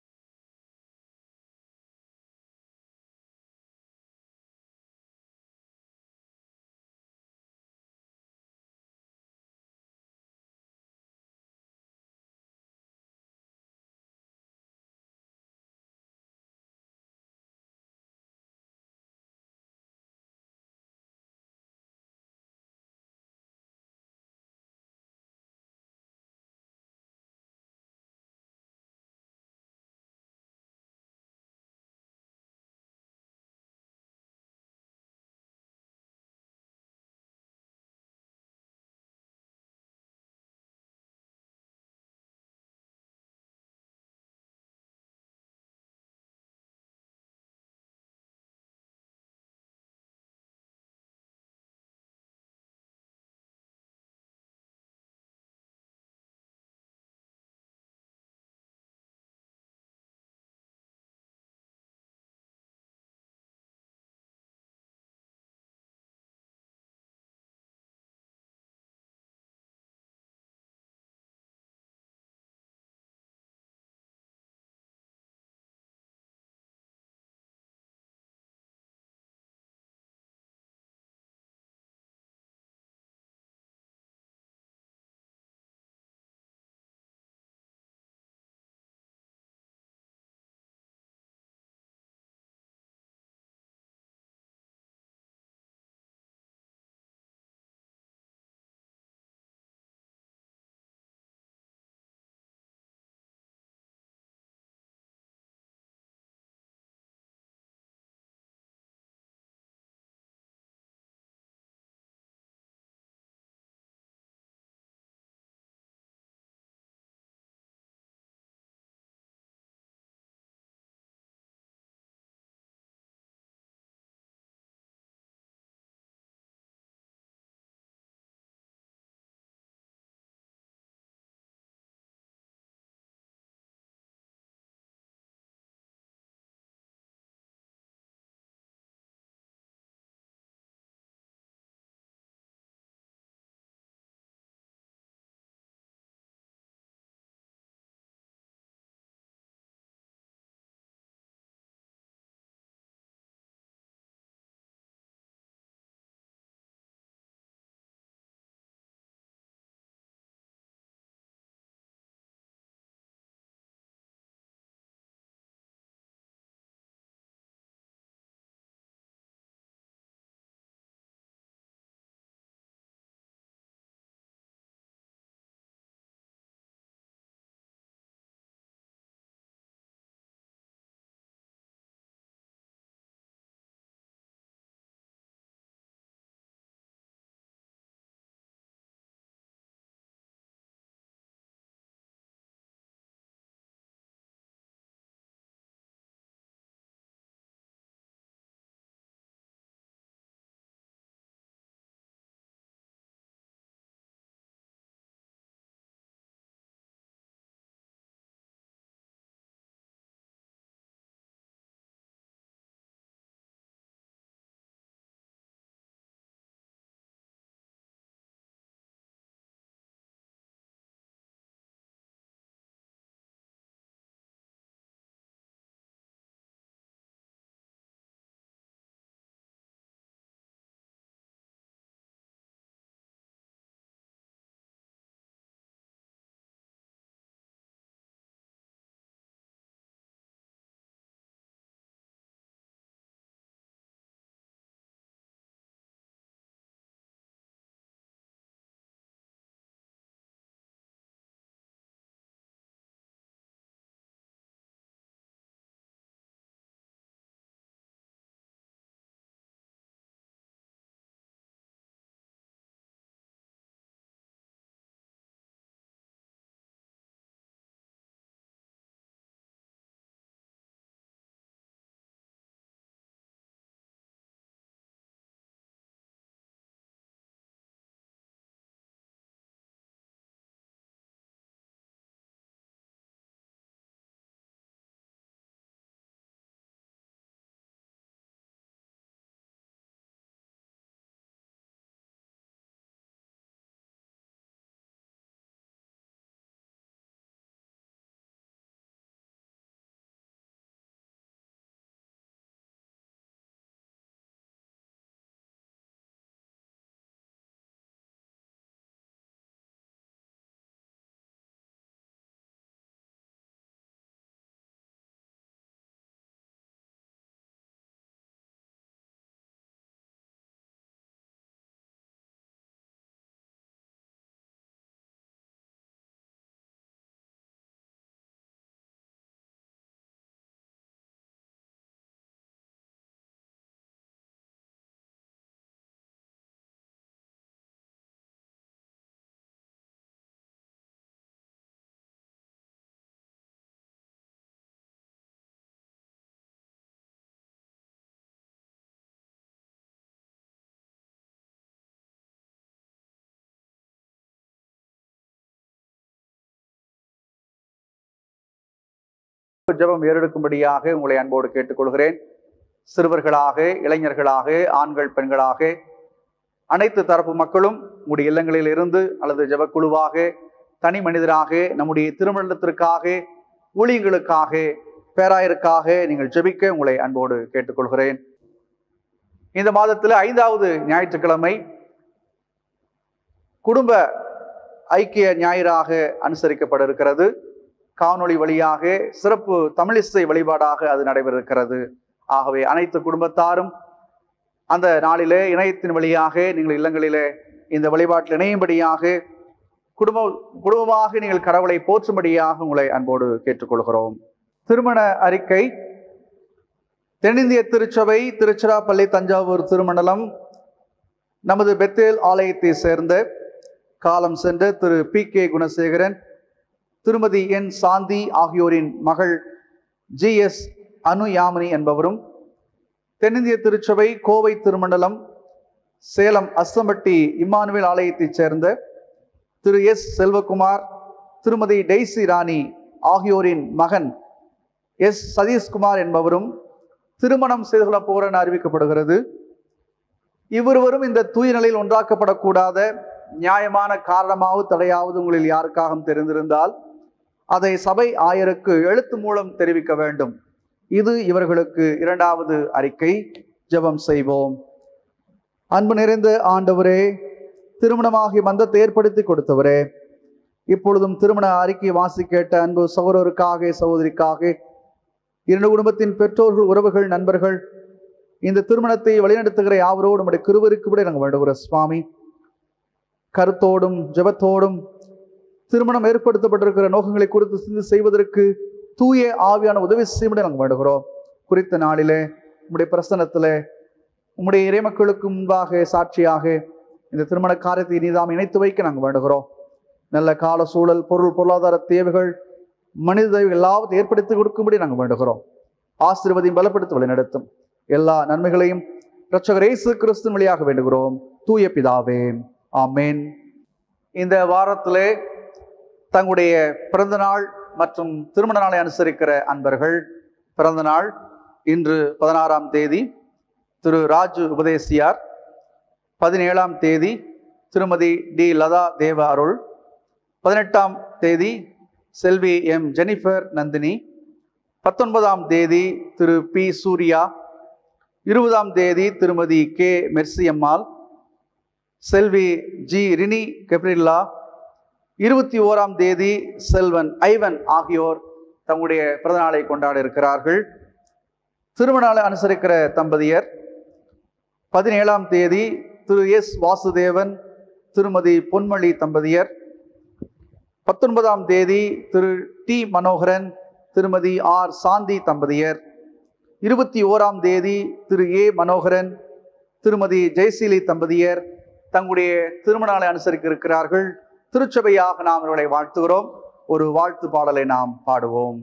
ஜெபம் ஏறெடுக்கும்படியாக உங்களை அன்போடு கேட்டுக்கொள்கிறேன் சிறுவர்களாக இளைஞர்களாக ஆண்கள் பெண்களாக அனைத்து தரப்பு மக்களும் உங்களுடைய இல்லங்களில் இருந்து அல்லது ஜெபக்குழுவாக தனி மனிதராக நம்முடைய திருமணத்திற்காக ஊழியங்களுக்காக பேராயருக்காக நீங்கள் ஜெபிக்க உங்களை அன்போடு கேட்டுக்கொள்கிறேன் இந்த மாதத்தில் ஐந்தாவது ஞாயிற்றுக்கிழமை குடும்ப ஐக்கிய ஞாயிறாக அனுசரிக்கப்பட இருக்கிறது காணொளி வழியாக சிறப்பு தமிழிசை வழிபாடாக அது நடைபெற இருக்கிறது ஆகவே அனைத்து குடும்பத்தாரும் அந்த நாளிலே இணையத்தின் வழியாக நீங்கள் இல்லங்களிலே இந்த வழிபாட்டில் இணையும்படியாக குடும்ப குடும்பமாக நீங்கள் கடவுளை போற்றும்படியாக உங்களை அன்போடு கேட்டுக்கொள்கிறோம் திருமண அறிக்கை தென்னிந்திய திருச்சபை திருச்சிராப்பள்ளி தஞ்சாவூர் திருமண்டலம் நமது பெத்தேல் ஆலயத்தை சேர்ந்த காலம் சென்ற திரு பி கே குணசேகரன் திருமதி என் சாந்தி ஆகியோரின் மகள் ஜி எஸ் அனு யாமினி என்பவரும் தென்னிந்திய திருச்சபை கோவை திருமண்டலம் சேலம் அஸ்தம்பட்டி இம்மானுவேல் ஆலயத்தைச் சேர்ந்த திரு எஸ் செல்வகுமார் திருமதி டெய்சி ராணி ஆகியோரின் மகன் எஸ் சதீஷ்குமார் என்பவரும் திருமணம் செய்து கொள்ளப் போகிற என அறிவிக்கப்படுகிறது இவ்விருவரும் இந்த தூய நிலையில் ஒன்றாக்கப்படக்கூடாத நியாயமான காரணமாவது தடையாவது உங்களில் யாருக்காகவும் தெரிந்திருந்தால் அதை சபை ஆயருக்கு எழுத்து மூலம் தெரிவிக்க வேண்டும் இது இவர்களுக்கு இரண்டாவது அறிக்கை ஜெபம் செய்வோம் அன்பு நிறைந்த ஆண்டவரே திருமணமாகிய மந்தத்தை ஏற்படுத்தி கொடுத்தவரே இப்பொழுதும் திருமண அறிக்கை வாசி கேட்ட அன்பு சகோதரருக்காக சகோதரிக்காக இரண்டு குடும்பத்தின் பெற்றோர்கள் உறவுகள் நண்பர்கள் இந்த திருமணத்தை வழிநடத்துகிற யாவரோடு நம்முடைய கிருவருக்கு விட நாங்கள் வேண்டுகிற சுவாமி கருத்தோடும் ஜெபத்தோடும் திருமணம் ஏற்படுத்தப்பட்டிருக்கிற நோக்கங்களை குறித்து சிந்து செய்வதற்கு தூய ஆவியான உதவி செய்யும்படி நாங்கள் வேண்டுகிறோம் குறித்த நாளிலே உம்முடைய பிரசனத்திலே உம்முடைய இறைமக்களுக்கு முன்பாக சாட்சியாக இந்த திருமண காரியத்தை நீதாம் இணைத்து வைக்க நாங்கள் வேண்டுகிறோம் நல்ல கால சூழல் பொருள் பொருளாதார தேவைகள் மனித தேவைகள் எல்லாவற்றையும் ஏற்படுத்தி கொடுக்கும்படி நாங்கள் வேண்டுகிறோம் ஆசீர்வதியும் பலப்படுத்தி வழிநடத்தும் எல்லா நன்மைகளையும் இரட்சகர் இயேசு கிறிஸ்துவின் வழியாக வேண்டுகிறோம் தூய பிதாவே ஆமேன் இந்த வாரத்திலே தங்களுடைய பிறந்த நாள் மற்றும் திருமண நாளை அனுசரிக்கிற அன்பர்கள் பிறந்த நாள் இன்று பதினாறாம் தேதி திரு ராஜு உபதேசியார் பதினேழாம் தேதி திருமதி டி லதா தேவ அருள் பதினெட்டாம் தேதி செல்வி எம் ஜெனிஃபர் நந்தினி பத்தொன்பதாம் தேதி திரு பி சூர்யா இருபதாம் தேதி திருமதி கே மெர்சியம்மாள் செல்வி ஜி ரினி கெப்ரில்லா இருபத்தி ஓராம் தேதி செல்வன் ஐவன் ஆகியோர் தங்களுடைய பிறந்தநாளை கொண்டாட இருக்கிறார்கள் திருமணாலை அனுசரிக்கிற தம்பதியர் பதினேழாம் தேதி திரு எஸ் வாசுதேவன் திருமதி பொன்மொழி தம்பதியர் பத்தொன்பதாம் தேதி திரு டி மனோகரன் திருமதி ஆர் சாந்தி தம்பதியர் இருபத்தி ஓராம் தேதி திரு ஏ மனோகரன் திருமதி ஜெயசீலி தம்பதியர் தங்களுடைய திருமண நாளை அனுசரிக்க இருக்கிறார்கள் திருச்சபையாக நாம் இவர்களை வாழ்த்துகிறோம் ஒரு வாழ்த்து பாடலை நாம் பாடுவோம்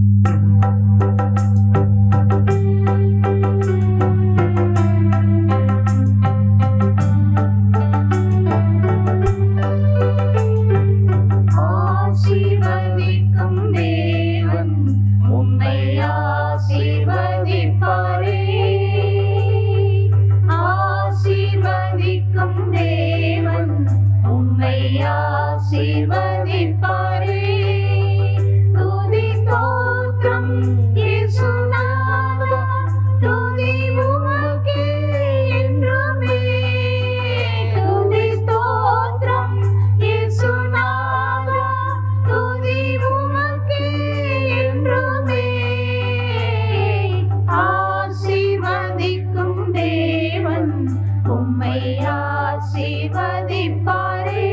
ஆசீர்வதிக்கும் தேவன் உம்மை ஆசீர்வதிப்பாரே ஆசீர்வதிக்கும் தேவன் உம்மை ஆசீர்வதிப்பாரே துதி ஸ்தோத்திரம் இயேசுநாதா துதி உமக்கே என்றுமே துதி ஸ்தோத்திரம் இயேசுநாதா துதி உமக்கே என்றுமே ஆசீர்வதிக்கும் தேவன் உம்மை ஆசீர்வதிப்பாரே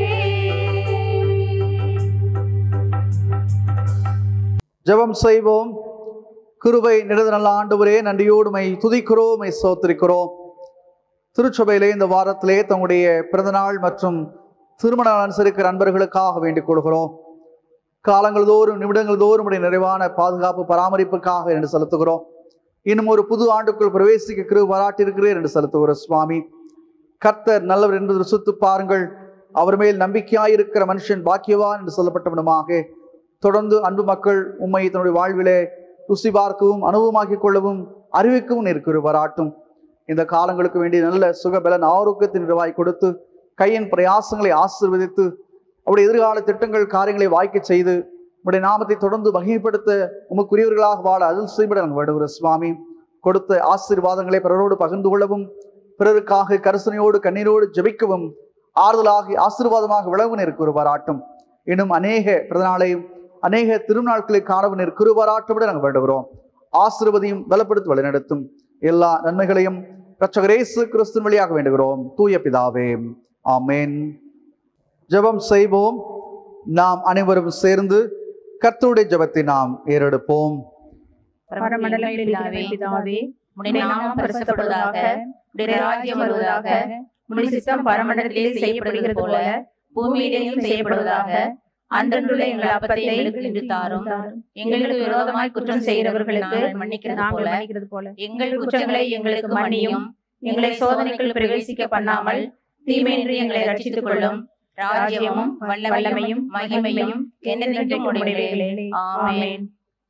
ஜெபம் செய்வோம் கிருபை நிறத நல்ல ஆண்டவரே நன்றியோடுமை துதிக்கிறோம் மை சோத்திரிக்கிறோம் திருச்சபையிலே இந்த வாரத்திலே தங்களுடைய பிறந்தநாள் மற்றும் திருமண நாள் அனுசரிக்கிற நண்பர்களுக்காக வேண்டிக் கொள்கிறோம் காலங்கள் தோறும் நிமிடங்கள் தோறும் உடைய நிறைவான பாதுகாப்பு பராமரிப்புக்காக என்று செலுத்துகிறோம் இன்னும் ஒரு புது ஆண்டுக்குள் பிரவேசிக்க கிரு பாராட்டியிருக்கிறேன் என்று செலுத்துகிறோம் சுவாமி கர்த்தர் நல்லவர் என்பது ருசித்து பாருங்கள் அவர் மேல் நம்பிக்கையாயிருக்கிற மனுஷன் பாக்கியவான் என்று சொல்லப்பட்டவனுமாக தொடர்ந்து அன்பு மக்கள் உம்மை தன்னுடைய வாழ்விலே ருசி பார்க்கவும் அனுபவமாக்கிக் கொள்ளவும் அறிவிக்கவும் இருக்கிற வராட்டும் இந்த காலங்களுக்கு வேண்டிய நல்ல சுகபலன் ஆரோக்கியத்தின் நிர்வாகி கொடுத்து கையின் பிரயாசங்களை ஆசீர்வதித்து அவருடைய எதிர்கால திட்டங்கள் காரியங்களை வாய்க்க செய்து உடைய நாமத்தை தொடர்ந்து மகிமைப்படுத்த உமக்குரியவர்களாக வாழ அருள் செய்விட நாங்கள் வேண்டுகிற சுவாமி கொடுத்த ஆசீர்வாதங்களை பிறரோடு பகிர்ந்து கொள்ளவும் பிறருக்காக கரிசனையோடு கண்ணீரோடு ஜெபிக்கவும் ஆறுதலாக ஆசீர்வாதமாக விளவும் இருக்கிற வராட்டும் இன்னும் அநேக பிறந்தநாளையும் அநேக திருநாட்களை காணவும் இருக்கிற வராட்டம் விட நாங்கள் வேண்டுகிறோம் ஆசீர்வதியும் பலப்படுத்தி வழிநடத்தும் எல்லா நன்மைகளையும் இரட்சகரேசு கிறிஸ்துவின் வழியாக வேண்டுகிறோம் தூய பிதாவே ஆமென் ஜெபம் செய்வோம் நாம் அனைவரும் சேர்ந்து கர்த்தருடைய ஜெபத்தை நாம் ஏறெடுப்போம் பரமண்டலங்களில் இருக்கிற பிதாவே உடைய நாமம் பரிசுத்தப்படுவதாக உடைய ராஜ்யம் வருவதாக உடைய சித்தம் பரமண்டலத்திலே செய்யப்படுகிறது போல பூமியிலேயும் செய்யப்படுவதாக அன்றன்றுள்ள எங்கள் அப்பத்தை எங்களுக்கு இன்று தாரும் எங்களுக்கு விரோதமாய் குற்றம் செய்கிறவர்களுக்கு மன்னிக்கிறது நாங்கள் போல மன்னிக்கிறது போல எங்கள் குற்றங்களை எங்களுக்கு மன்னியும் எங்களை சோதனைக்குள் பிரவேசிக்க பண்ணாமல் தீமையின்றி எங்களை ரட்சித்துக் கொள்ளும் ராஜ்யமும் வல்லமையும் மகிமையும் என்னென்றைக்கும் உடையவைகளே ஆமென்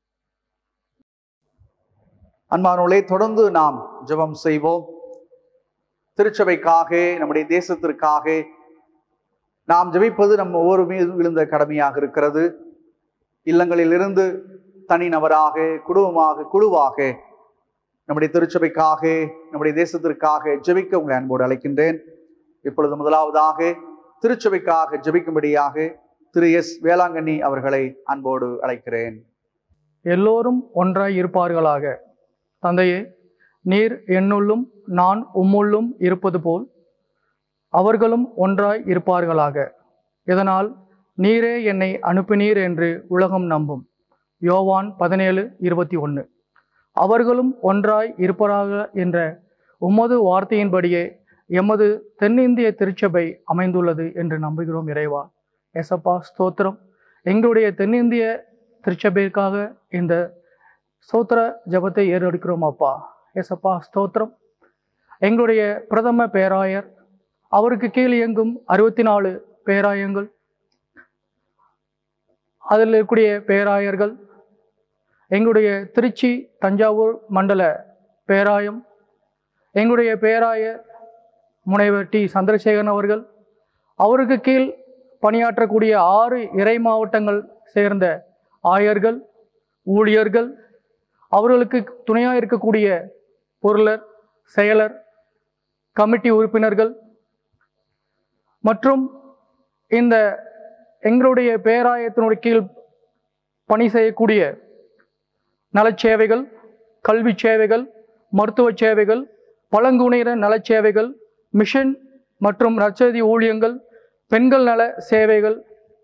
அன்பானோளே தொடர்ந்து நாம் ஜெபம் செய்வோம் திருச்சபைக்காக நம்முடைய தேசத்திற்காக நாம் ஜெபிப்பது நம்ம ஒவ்வொரு மீதும் விழுந்த கடமையாக இருக்கிறது இல்லங்களிலிருந்து தனிநபராக குடும்பமாக குழுவாக நம்முடைய திருச்சபைக்காக நம்முடைய தேசத்திற்காக ஜெபிக்க உங்களை அன்போடு அழைக்கின்றேன் இப்பொழுது முதலாவதாக திருச்சபைக்காக ஜெபிக்கும்படியாக திரு எஸ் வேளாங்கண்ணி அவர்களை அன்போடு அழைக்கிறேன் எல்லோரும் ஒன்றாய் இருப்பார்களாக தந்தையே நீர் என்னுள்ளும் நான் உம்முள்ளும் இருப்பது போல் அவர்களும் ஒன்றாய் இருப்பார்களாக இதனால் நீரே என்னை அனுப்பினீர் என்று உலகம் நம்பும் யோவான் பதினேழு இருபத்தி ஒன்று அவர்களும் ஒன்றாய் இருப்பாராக என்ற உமது வார்த்தையின்படியே எமது தென்னிந்திய திருச்சபை அமைந்துள்ளது என்று நம்புகிறோம் இறைவா எசப்பா ஸ்தோத்திரம் எங்களுடைய தென்னிந்திய திருச்சபைக்காக இந்த ஸ்தோத்திர ஜெபத்தை ஏறெடுக்கிறோம் அப்பா எசப்பா ஸ்தோத்திரம் எங்களுடைய பிரதம பேராயர் அவருக்கு கீழ் இயங்கும் அறுபத்தி நாலு பேராயங்கள் அதில் இருக்கக்கூடிய பேராயர்கள் எங்களுடைய திருச்சி தஞ்சாவூர் மண்டல பேராயம் எங்களுடைய பேராயர் முனைவர் டி சந்திரசேகரன் அவர்கள் அவருக்கு கீழ் பணியாற்றக்கூடிய ஆறு இறை மாவட்டங்கள் சேர்ந்த ஆயர்கள் ஊழியர்கள் அவர்களுக்கு துணையாக இருக்கக்கூடிய பொருளர் செயலர் கமிட்டி உறுப்பினர்கள் மற்றும் இந்த எங்களுடைய பேராயத்தினுடைய கீழ் பணி செய்யக்கூடிய நலச்சேவைகள் கல்வி சேவைகள் மருத்துவ சேவைகள் பழங்குடியினர் நலச்சேவைகள் மிஷன் மற்றும் நற்செய்தி ஊழியங்கள் பெண்கள் நல சேவைகள்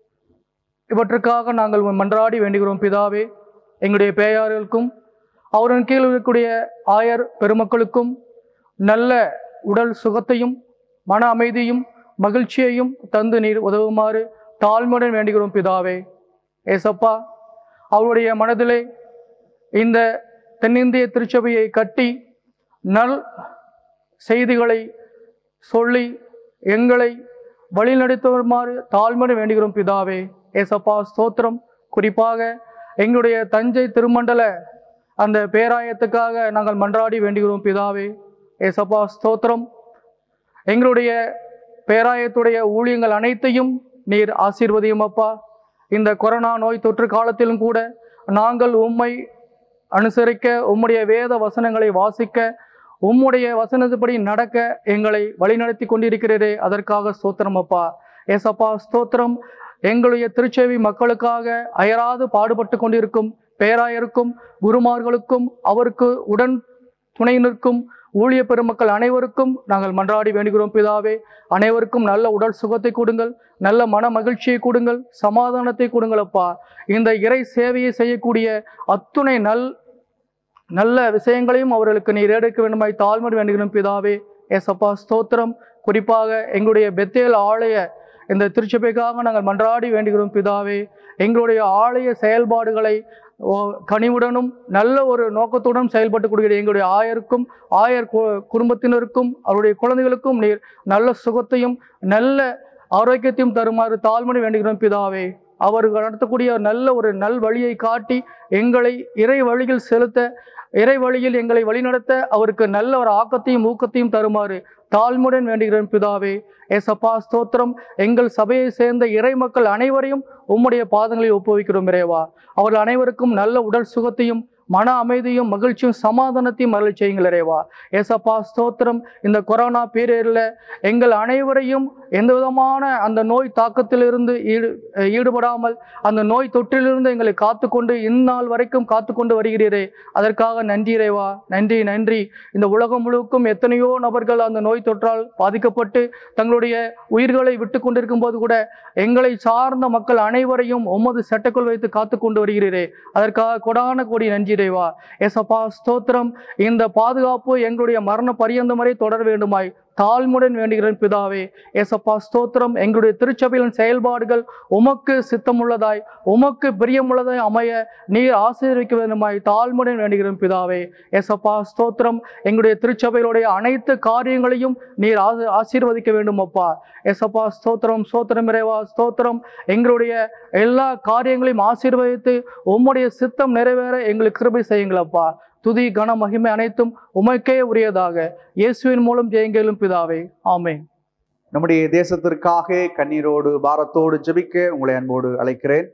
இவற்றுக்காக நாங்கள் மன்றாடி வேண்டுகிறோம் பிதாவே எங்களுடைய பேயார்களுக்கும் அவரின் கீழ் இருக்கக்கூடிய ஆயர் பெருமக்களுக்கும் நல்ல உடல் சுகத்தையும் மன அமைதியும் மகிழ்ச்சியையும் தந்து நீர் உதவுமாறு தாழ்மையுடன் வேண்டுகிறோம் பிதாவே ஏசப்பா அவருடைய மனதிலே இந்த தென்னிந்திய திருச்சபையை கட்டி நல் செய்திகளை சொல்லி எங்களை வழிநடத்துமாறு தாழ்மையுடன் வேண்டுகிறோம் பிதாவே ஏசப்பா ஸ்தோத்திரம் குறிப்பாக எங்களுடைய தஞ்சை திருமண்டல அந்த பேராயத்துக்காக நாங்கள் மன்றாடி வேண்டுகிறோம் பிதாவே ஏசப்பா ஸ்தோத்திரம் எங்களுடைய பேராயத்துடைய ஊழியங்கள் அனைத்தையும் நீர் ஆசீர்வதியும் அப்பா இந்த கொரோனா நோய் தொற்று காலத்திலும் கூட நாங்கள் உம்மை அனுசரிக்க உம்முடைய வேத வசனங்களை வாசிக்க உம்முடைய வசனத்துப்படி நடக்க எங்களை வழிநடத்தி கொண்டிருக்கிறதே அதற்காக ஸ்தோத்திரம் அப்பா ஏசப்பா ஸ்தோத்திரம் எங்களுடைய திருச்செவி மக்களுக்காக அயராது பாடுபட்டு கொண்டிருக்கும் பேராயருக்கும் குருமார்களுக்கும் அவருக்கு உடன் துணை நிற்கும் ஊழிய பெருமக்கள் அனைவருக்கும் நாங்கள் மன்றாடி வேண்டுகிறோம் பிதாவே அனைவருக்கும் நல்ல உடல் சுகத்தை கொடுங்கள் நல்ல மன மகிழ்ச்சியை கொடுங்கள் சமாதானத்தை கொடுங்கள் அப்பா இந்த இறை சேவையை செய்யக்கூடிய அத்துணை நல் நல்ல விஷயங்களையும் அவர்களுக்கு நீர் எடுக்க வேண்டுமாய் தாழ்மை வேண்டுகிறோம் பிதாவே ஏசப்பா ஸ்தோத்திரம் குறிப்பாக எங்களுடைய பெத்தேல் ஆலய இந்த திருச்சபைக்காக நாங்கள் மன்றாடி வேண்டுகிறோம் பிதாவே எங்களுடைய ஆலய செயல்பாடுகளை ஓ, கனிவுடனும் நல்ல ஒரு நோக்கத்துடன் செயல்பட்டு கொடுக்கிற எங்களுடைய ஆயருக்கும் ஆயர் கு- குடும்பத்தினருக்கும் அவருடைய குழந்தைகளுக்கும் நீர் நல்ல சுகத்தையும் நல்ல ஆரோக்கியத்தையும் தருமாறு தாழ்மணி வேண்டுகிறோம் பிதாவே அவர்கள் நடத்தக்கூடிய நல்ல ஒரு நல் வழியை காட்டி எங்களை இறை வழியில் செலுத்த இறை வழியில் எங்களை வழிநடத்த அவருக்கு நல்ல ஒரு ஆக்கத்தையும் ஊக்கத்தையும் தருமாறு தாழ்முடன் வேண்டுகிறேன் பிதாவே ஏசப்பா ஸ்தோத்திரம் எங்கள் சபையை சேர்ந்த இறை மக்கள் அனைவரையும் உம்முடைய பாதங்களில் ஒப்புவிக்கிறோம் இறைவா அவர்கள் அனைவருக்கும் நல்ல உடல் சுகத்தையும் மன அமைதியும் மகிழ்ச்சியும் சமாதானத்தையும் அருள் செய்யுங்கள் இறைவா ஏசப்பா ஸ்தோத்திரம் இந்த கொரோனா பீரியடில் எங்கள் அனைவரையும் எந்த விதமான அந்த நோய் தாக்கத்திலிருந்து ஈடு ஈடுபடாமல் அந்த நோய் தொற்றிலிருந்து எங்களை காத்துக்கொண்டு இந்நாள் வரைக்கும் காத்துக்கொண்டு வருகிறீரே அதற்காக நன்றி இறைவா நன்றி நன்றி இந்த உலகம் முழுவதும் எத்தனையோ நபர்கள் அந்த நோய் தொற்றால் பாதிக்கப்பட்டு தங்களுடைய உயிர்களை விட்டு கொண்டிருக்கும் போது கூட எங்களை சார்ந்த மக்கள் அனைவரையும் உமது சட்டக்குள் வைத்து காத்து கொண்டு வருகிறீரே அதற்காக கொடான கோடி நன்றி இறைவா ஏசப்பா ஸ்தோத்திரம் இந்த பாதுகாப்பு எங்களுடைய மரண பரியந்தம் வரை தொடர வேண்டுமாய் தாழ்முடன் வேண்டுகிறேன் பிதாவே ஏசப்பா ஸ்தோத்திரம் எங்களுடைய திருச்சபையின் செயல்பாடுகள் உமக்கு சித்தமுள்ளதாய் உமக்கு பிரியமுள்ளதாய் அமைய நீர் ஆசீர்விக்க வேண்டுமாய் தாழ்முடன் வேண்டுகிறேன் பிதாவே ஏசப்பா ஸ்தோத்திரம் எங்களுடைய திருச்சபையிலுடைய அனைத்து காரியங்களையும் நீர் ஆசி- ஆசீர்வதிக்க வேண்டும் அப்பா ஏசப்பா ஸ்தோத்திரம் ஸ்தோத்திரம் இறைவா ஸ்தோத்திரம் எங்களுடைய எல்லா காரியங்களையும் ஆசீர்வதித்து உம்முடைய சித்தம் நிறைவேற எங்களுக்கு கிருபை செய்யுங்களப்பா துதி கன மகிமை அனைத்தும் உமக்கே உரியதாக இயேசுவின் மூலம் ஜெயங்களும் பிதாவே ஆமென் நம்முடைய தேசத்திற்காக கண்ணீரோடு பாரத்தோடு ஜெபிக்க உங்களை அன்போடு அழைக்கிறேன்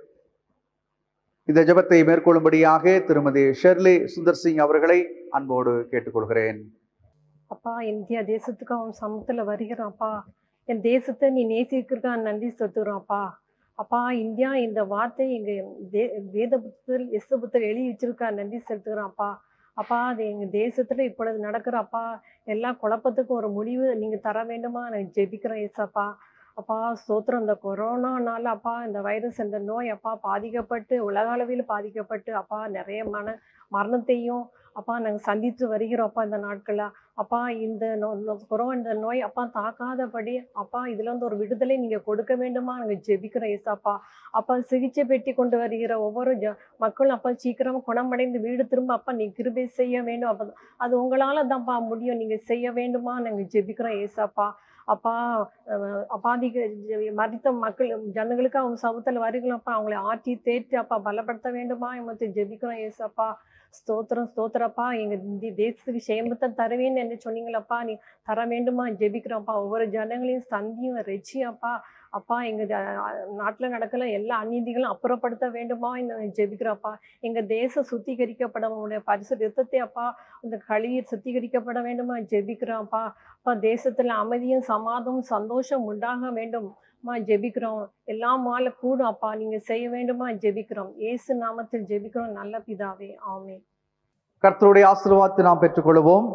இந்த ஜெபத்தை மேற்கொள்ளும்படியாக திருமதி ஷெர்லி சுந்தர் சிங் அவர்களை அன்போடு கேட்டுக்கொள்கிறேன் அப்பா இந்தியா தேசத்துக்கு அவன் சமத்துல வருகிறான்ப்பா என் தேசத்தை நீ நேசிக்கிறதுக்கு நன்றி செலுத்துகிறோம்ப்பா அப்பா இந்தியா இந்த வார்த்தை எங்க தே வேத புத்தத்தில் எஸ் புத்தர் எழுதி வச்சிருக்கா நன்றி செலுத்துகிறான்ப்பா அப்பா அது எங்க தேசத்துல இப்பொழுது நடக்கிறப்பா எல்லா குழப்பத்துக்கும் ஒரு முடிவு நீங்க தர வேண்டுமா நான் ஜெபிக்கிறேன் ஏசப்பா அப்பா ஸ்தோத்திரம் இந்த கொரோனானால அப்பா இந்த வைரஸ் இந்த நோய் அப்பா பாதிக்கப்பட்டு உலக அளவில் பாதிக்கப்பட்டு அப்பா நிறைய மன மரணத்தையும் அப்பா நாங்கள் சந்தித்து வருகிறோம் அப்பா இந்த நாட்களில் அப்பா இந்த நோ- நோ- கொரோனா இந்த நோய் அப்பா தாக்காதபடி அப்பா இதுல இருந்து ஒரு விடுதலை நீங்க கொடுக்க வேண்டுமா நாங்கள் ஜெபிக்கிறோம் ஏசாப்பா அப்பா சிகிச்சை பெட்டி கொண்டு வருகிற ஒவ்வொரு ஜ மக்களும் அப்பா சீக்கிரமா குணமடைந்து வீடு திரும்ப அப்பா நீ கிருபை செய்ய வேண்டும் அப்ப அது உங்களால தான்ப்பா முடியும் நீங்க செய்ய வேண்டுமா நாங்கள் ஜெபிக்கிறோம் ஏசாப்பா அப்பா அஹ், அப்பாதிக ஜ- மரித்த மக்கள் ஜனங்களுக்கு அவங்க சமூகத்தில் வருகிறப்பா அவங்களை ஆற்றி தேற்றி அப்பா பலப்படுத்த வேண்டுமா எமக்கு ஜெபிக்கிறோம் ஏசப்பா ஸ்தோத்திரம் ஸ்தோத்திரப்பா எங்க இந்த தேசத்துக்கு சேமத்தை தருவேன்னு என்று சொன்னீங்களப்பா நீ தர வேண்டுமா ஜெபிக்கிறோம்ப்பா ஒவ்வொரு ஜனங்களையும் சந்தியும் ரெச்சியாப்பா அப்பா எங்க த- நாட்டுல நடக்கல எல்லா அநீதிகளும் அப்புறப்படுத்த வேண்டுமா இந்த ஜெபிக்கிறோம்ப்பா எங்க தேசம் சுத்திகரிக்கப்பட உங்களுடைய பரிசு ரத்தத்தை அப்பா இந்த கழுவி சுத்திகரிக்கப்பட வேண்டுமா ஜெபிக்கிறோம்ப்பா அப்பா தேசத்துல அமைதியும் சமாதமும் சந்தோஷம் உண்டாக வேண்டும் மா ஜெபிக்கிறோம் எல்லாம் மால கூடும் அப்பா நீங்க செய்ய வேண்டுமா ஜெபிக்கிறோம் இயேசு நாமத்தில் ஜெபிக்கிறோம் நல்ல பிதாவே ஆமென் கர்த்தருடைய ஆசீர்வாதத்தை நாம் பெற்றுக்கொள்வோம்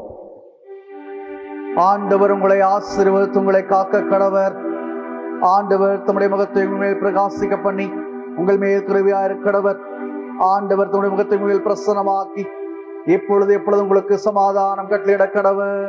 ஆண்டவர் உங்களை ஆசீர்வதித்து உங்களை காக்க கடவர் ஆண்டவர் தம்முடைய முகத்தை உங்கள் மேல் பிரகாசிக்க பண்ணி உங்கள் மேல் கிருவியா கடவர் ஆண்டவர் தம்முடைய முகத்தை உங்கள் மேல் பிரசன்னமாக்கி எப்பொழுது எப்பொழுது உங்களுக்கு சமாதானம் கட்டளையிட கடவர்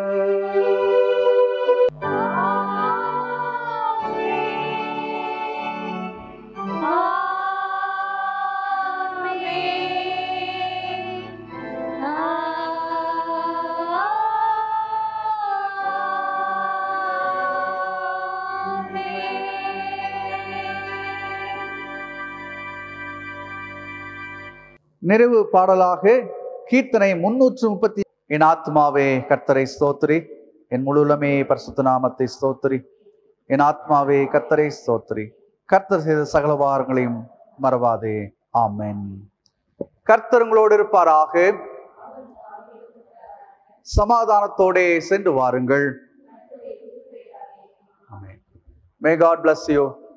நிறைவு பாடலாக கீர்த்தனை முன்னூற்று முப்பத்தி என் ஆத்மாவே கர்த்தரை ஸ்தோத்திரி என் முழுலமே பரிசுத்த நாமத்தை ஸ்தோத்திரி என் ஆத்மாவே கர்த்தரை ஸ்தோத்திரி கர்த்தர் செய்த சகல வாரங்களையும் மறவாதே ஆமென் கர்த்தர் உங்களோடு இருப்பாராக சமாதானத்தோடே சென்று வாருங்கள் amen may God bless you